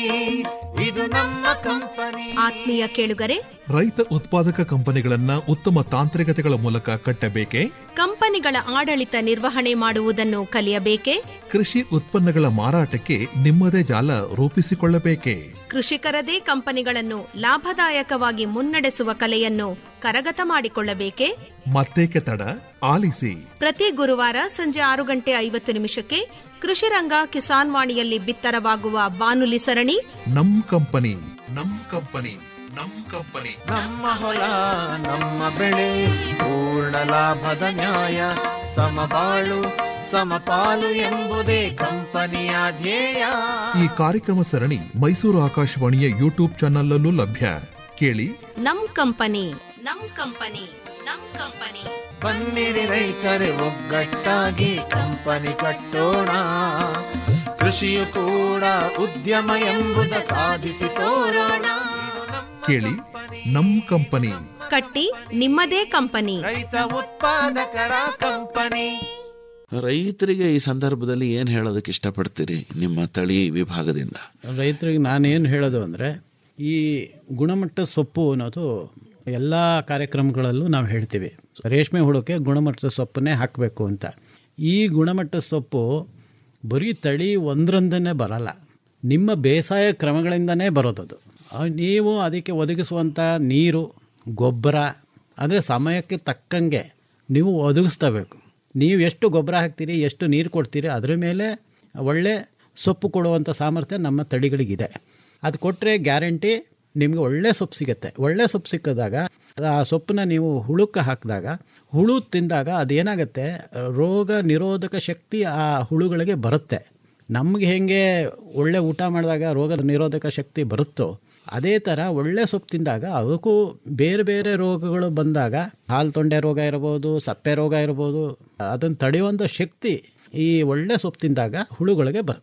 Speaker 14: ಇದು ನಮ್ಮ ಕಂಪನಿ
Speaker 11: ಆತ್ಮೀಯ ಕೇಳುಗರೆ
Speaker 15: ರೈತ ಉತ್ಪಾದಕ ಕಂಪನಿಗಳನ್ನ ಉತ್ತಮ ತಾಂತ್ರಿಕತೆಗಳ ಮೂಲಕ ಕಟ್ಟಬೇಕೆ
Speaker 11: ಕಂಪನಿಗಳ ಆಡಳಿತ ನಿರ್ವಹಣೆ ಮಾಡುವುದನ್ನು ಕಲಿಯಬೇಕೆ
Speaker 15: ಕೃಷಿ ಉತ್ಪನ್ನಗಳ ಮಾರಾಟಕ್ಕೆ ನಿಮ್ಮದೇ ಜಾಲ ರೂಪಿಸಿಕೊಳ್ಳಬೇಕೆ
Speaker 11: ಕೃಷಿಕರದೇ ಕಂಪನಿಗಳನ್ನು ಲಾಭದಾಯಕವಾಗಿ ಮುನ್ನಡೆಸುವ ಕಲೆಯನ್ನು ಕರಗತ ಮಾಡಿಕೊಳ್ಳಬೇಕೆ
Speaker 15: ಮತ್ತೇಕೆ ತಡ ಆಲಿಸಿ
Speaker 11: ಪ್ರತಿ ಗುರುವಾರ ಸಂಜೆ ಆರು ಗಂಟೆ ಐವತ್ತು ನಿಮಿಷಕ್ಕೆ ಕೃಷಿರಂಗ ಕಿಸಾನ್ ವಾಣಿಯಲ್ಲಿ ಬಿತ್ತರವಾಗುವ ಬಾನುಲಿ ಸರಣಿ
Speaker 15: ನಮ್ ಕಂಪನಿ ನಮ್ ಕಂಪನಿ ನಮ್ ಕಂಪನಿ
Speaker 14: ನಮ್ಮ ಹೊಲ ನಮ್ಮ ಬೆಳೆ ಪೂರ್ಣ ಲಾಭದ ನ್ಯಾಯ ಸಮಬಾಳು ಸಮಪಾಲು ಎಂಬುದೇ ಕಂಪನಿಯ ಧ್ಯೇಯ
Speaker 15: ಈ ಕಾರ್ಯಕ್ರಮ ಸರಣಿ ಮೈಸೂರು ಆಕಾಶವಾಣಿಯ ಯೂಟ್ಯೂಬ್ ಚಾನಲ್ ಲಭ್ಯ ಕೇಳಿ
Speaker 11: ನಮ್ ಕಂಪನಿ ನಮ್ ಕಂಪನಿ ನಮ್ ಕಂಪನಿ
Speaker 14: ಬನ್ನಿರಿ ರೈತರೆ ಒಗ್ಗಟ್ಟಾಗಿ ಕಂಪನಿ ಕಟ್ಟೋಣ ಕೃಷಿಯು ಕೂಡ ಉದ್ಯಮ ಎಂಬುದ ಸಾಧಿಸಿ ತೋರೋಣ
Speaker 15: ಕೇಳಿ ನಮ್ ಕಂಪನಿ
Speaker 11: ಕಟ್ಟಿ ನಿಮ್ಮದೇ ಕಂಪನಿ
Speaker 14: ರೈತ ಉತ್ಪಾದಕರ ಕಂಪನಿ
Speaker 9: ರೈತರಿಗೆ ಈ ಸಂದರ್ಭದಲ್ಲಿ ಏನ್ ಹೇಳೋದಕ್ಕೆ ಇಷ್ಟಪಡ್ತೀರಿ ನಿಮ್ಮ ತಳಿ ವಿಭಾಗದಿಂದ
Speaker 10: ರೈತರಿಗೆ ನಾನೇನು ಹೇಳೋದು ಅಂದರೆ ಈ ಗುಣಮಟ್ಟ ಸೊಪ್ಪು ಅನ್ನೋದು ಎಲ್ಲ ಕಾರ್ಯಕ್ರಮಗಳಲ್ಲೂ ನಾವು ಹೇಳ್ತೀವಿ ರೇಷ್ಮೆ ಹುಳಕ್ಕೆ ಗುಣಮಟ್ಟದ ಸೊಪ್ಪನ್ನೇ ಹಾಕಬೇಕು ಅಂತ ಈ ಗುಣಮಟ್ಟದ ಸೊಪ್ಪು ಬರೀ ತಳಿ ಒಂದರೊಂದನ್ನೇ ಬರಲ್ಲ ನಿಮ್ಮ ಬೇಸಾಯ ಕ್ರಮಗಳಿಂದನೇ ಬರೋದದು ಆ, ನೀವು ಅದಕ್ಕೆ ಒದಗಿಸುವಂಥ ನೀರು ಗೊಬ್ಬರ ಅಂದರೆ ಸಮಯಕ್ಕೆ ತಕ್ಕಂಗೆ ನೀವು ಒದಗಿಸ್ತಬೇಕು ನೀವು ಎಷ್ಟು ಗೊಬ್ಬರ ಹಾಕ್ತೀರಿ ಎಷ್ಟು ನೀರು ಕೊಡ್ತೀರಿ ಅದರ ಮೇಲೆ ಒಳ್ಳೆ ಸೊಪ್ಪು ಕೊಡುವಂಥ ಸಾಮರ್ಥ್ಯ ನಮ್ಮ ತಳಿಗಳಿಗಿದೆ ಅದು ಕೊಟ್ಟರೆ ಗ್ಯಾರಂಟಿ ನಿಮಗೆ ಒಳ್ಳೆ ಸೊಪ್ಪು ಸಿಗುತ್ತೆ ಒಳ್ಳೆ ಸೊಪ್ಪು ಸಿಕ್ಕಿದಾಗ ಆ ಸೊಪ್ಪನ್ನ ನೀವು ಹುಳುಕ್ಕೆ ಹಾಕಿದಾಗ ಹುಳು ತಿಂದಾಗ ಅದೇನಾಗುತ್ತೆ ರೋಗ ನಿರೋಧಕ ಶಕ್ತಿ ಆ ಹುಳುಗಳಿಗೆ ಬರುತ್ತೆ ನಮಗೆ ಹೆಂಗೆ ಒಳ್ಳೆ ಊಟ ಮಾಡಿದಾಗ ರೋಗ ನಿರೋಧಕ ಶಕ್ತಿ ಬರುತ್ತೋ ಅದೇ ಥರ ಒಳ್ಳೆ ಸೊಪ್ಪು ತಿಂದಾಗ ಅವಕ್ಕೂ ಬೇರೆ ಬೇರೆ ರೋಗಗಳು ಬಂದಾಗ ಹಾಲು ತೊಂಡೆ ರೋಗ ಇರ್ಬೋದು ಸಪ್ಪೆ ರೋಗ ಇರ್ಬೋದು ಅದನ್ನು ತಡೆಯುವಂಥ ಶಕ್ತಿ ಈ ಒಳ್ಳೆ ಸೊಪ್ಪು ತಿಂದಾಗ ಹುಳುಗಳಿಗೆ ಬರುತ್ತೆ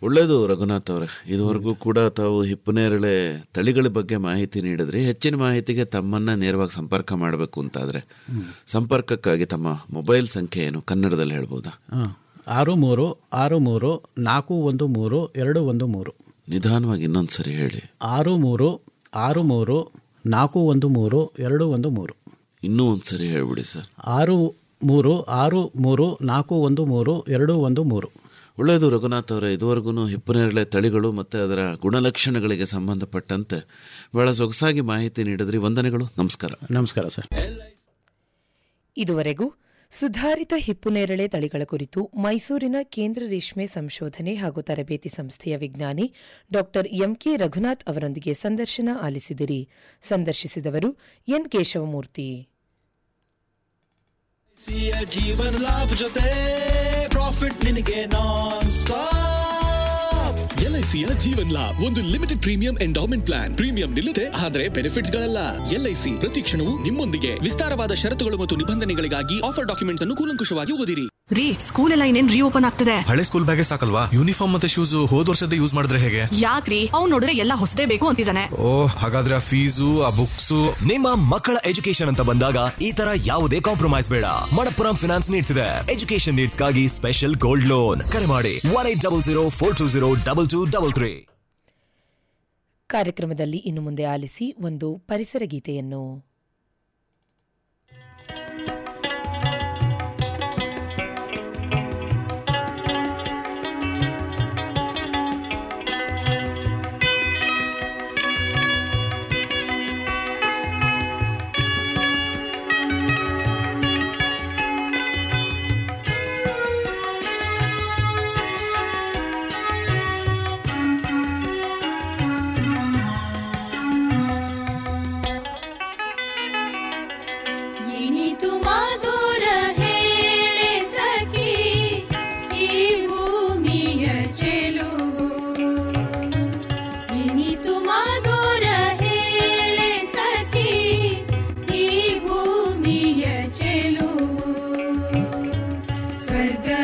Speaker 9: ಒಳ್ಳೆಯದು ರಘುನಾಥ್ ಅವರೇ ಇದುವರೆಗೂ ಕೂಡ ತಾವು ಹಿಪ್ಪನೇರಳೆ ತಳಿಗಳ ಬಗ್ಗೆ ಮಾಹಿತಿ ನೀಡಿದ್ರಿ ಹೆಚ್ಚಿನ ಮಾಹಿತಿಗೆ ತಮ್ಮನ್ನ ನೇರವಾಗಿ ಸಂಪರ್ಕ ಮಾಡಬೇಕು ಅಂತಾದ್ರೆ ಸಂಪರ್ಕಕ್ಕಾಗಿ ತಮ್ಮ ಮೊಬೈಲ್ ಸಂಖ್ಯೆ ಏನು ಕನ್ನಡದಲ್ಲಿ ಹೇಳ್ಬೋದಾ
Speaker 10: ಹಾಂ ಆರು ಮೂರು ಆರು ಮೂರು ನಾಲ್ಕು ಒಂದು ಮೂರು ಎರಡು ಒಂದು ಮೂರು
Speaker 9: ನಿಧಾನವಾಗಿ ಇನ್ನೊಂದ್ಸರಿ ಹೇಳಿ
Speaker 10: ಆರು ಮೂರು ಆರು ಮೂರು ನಾಲ್ಕು ಒಂದು ಮೂರು ಎರಡು ಒಂದು ಮೂರು
Speaker 9: ಇನ್ನೂ ಒಂದ್ಸರಿ ಹೇಳ್ಬಿಡಿ ಸರ್
Speaker 10: ಆರು ಮೂರು ಆರು ಮೂರು ನಾಲ್ಕು ಒಂದು ಮೂರು ಎರಡು ಒಂದು ಮೂರು
Speaker 9: ಒಳ್ಳೆಯದು ರಘುನಾಥ್ ಅವರೇ ಇದುವರೆಗೂ ಹಿಪ್ಪನೇರಳೆ ತಳಿಗಳು ಮತ್ತು ಅದರ ಗುಣಲಕ್ಷಣಗಳಿಗೆ ಸಂಬಂಧಪಟ್ಟಂತೆ ಬಹಳ ಸೊಗಸಾಗಿ ಮಾಹಿತಿ ನೀಡಿದ್ರಿ ವಂದನೆಗಳು ನಮಸ್ಕಾರ
Speaker 10: ನಮಸ್ಕಾರ ಸರ್
Speaker 2: ಇದುವರೆಗೂ ಸುಧಾರಿತ ಹಿಪ್ಪುನೇರಳೆ ತಳಿಗಳ ಕುರಿತು ಮೈಸೂರಿನ ಕೇಂದ್ರ ರೇಷ್ಮೆ ಸಂಶೋಧನೆ ಹಾಗೂ ತರಬೇತಿ ಸಂಸ್ಥೆಯ ವಿಜ್ಞಾನಿ ಡಾಕ್ಟರ್ ಎಂಕೆ ರಘುನಾಥ್ ಅವರೊಂದಿಗೆ ಸಂದರ್ಶನ ಆಲಿಸಿದಿರಿ ಸಂದರ್ಶಿಸಿದವರು ಎನ್ ಕೇಶವಮೂರ್ತಿ
Speaker 16: ಸಿಯ ಜೀವನ ಲಾಭ ಜೊತೆ ಪ್ರಾಫಿಟ್ ನಿನಗೆ ನಾನ್ ಸ್ಟಾಪ್
Speaker 17: ಎಲ್ಐಸಿಯ ಜೀವನ್ ಲಾಭ್ ಒಂದು limited premium endowment plan premium ನಿಲ್ಲದೆ ಆದರೆ ಬೆನಿಫಿಟ್ಸ್ ಗಳಲ್ಲ ಎಲ್ಐಸಿ ಪ್ರತಿ ಕ್ಷಣವೂ ನಿಮ್ಮೊಂದಿಗೆ ವಿಸ್ತಾರವಾದ ಷರತ್ತುಗಳು ಮತ್ತು ನಿಬಂಧನೆಗಳಿಗಾಗಿ ಆಫರ್ ಡಾಕ್ಯುಮೆಂಟ್ಸ್ ಅನ್ನು ಕೂಲಂಕುಷವಾಗಿ ಓದಿರಿ
Speaker 6: ರೀ ಸ್ಕೂಲ್ ಎಲ್ಲ ಇನ್ನೇನ್ ರೀಓಪನ್ ಆಗ್ತದೆ
Speaker 7: ಹಳೆ ಸ್ಕೂಲ್ ಬ್ಯಾಗೆ ಸಾಕಲ್ವಾ ಯೂನಿಫಾರ್ಮ್ ಮತ್ತೆ ಶೂಸ್ ಹೋದ್ ವರ್ಷದ ಯೂಸ್ ಮಾಡಿದ್ರೆ ಹೇಗೆ
Speaker 6: ಯಾಕ್ರಿ ಅವ್ನ್ ನೋಡಿದ್ರೆ ಎಲ್ಲ ಹೊಸದೇ ಬೇಕು ಅಂತಿದ್ದಾನೆ
Speaker 7: ಓ ಹಾಗಾದ್ರೆ ಆ ಫೀಸು ಆ ಬುಕ್ಸು
Speaker 8: ನಿಮ್ಮ ಮಕ್ಕಳ ಎಜುಕೇಶನ್ ಅಂತ ಬಂದಾಗ ಈ ತರ ಯಾವುದೇ ಕಾಂಪ್ರಮೈಸ್ ಬೇಡ ಮಣಪ್ಪುರಂ ಫಿನಾನ್ಸ್ ನೀಡ್ತಿದೆ ಎಜುಕೇಶನ್ ನೀಡ್ಸ್ಗಾಗಿ ಸ್ಪೆಷಲ್ ಗೋಲ್ಡ್ ಲೋನ್ ಕರೆ ಮಾಡಿ one eight double zero four two zero double two double three
Speaker 2: ಕಾರ್ಯಕ್ರಮದಲ್ಲಿ ಇನ್ನು ಮುಂದೆ ಆಲಿಸಿ ಒಂದು ಪರಿಸರ ಗೀತೆಯನ್ನು
Speaker 12: ಇನಿತು ಮಧುರ ಹೇಳೆ ಸಖಿ ಈ ಭೂಮಿಯ ಚೆಲುವು ಇನಿತು ಮಧುರ ಹೇಳೆ ಸಖಿ ಈ ಭೂಮಿಯ ಚೆಲುವು ಸ್ವರ್ಗ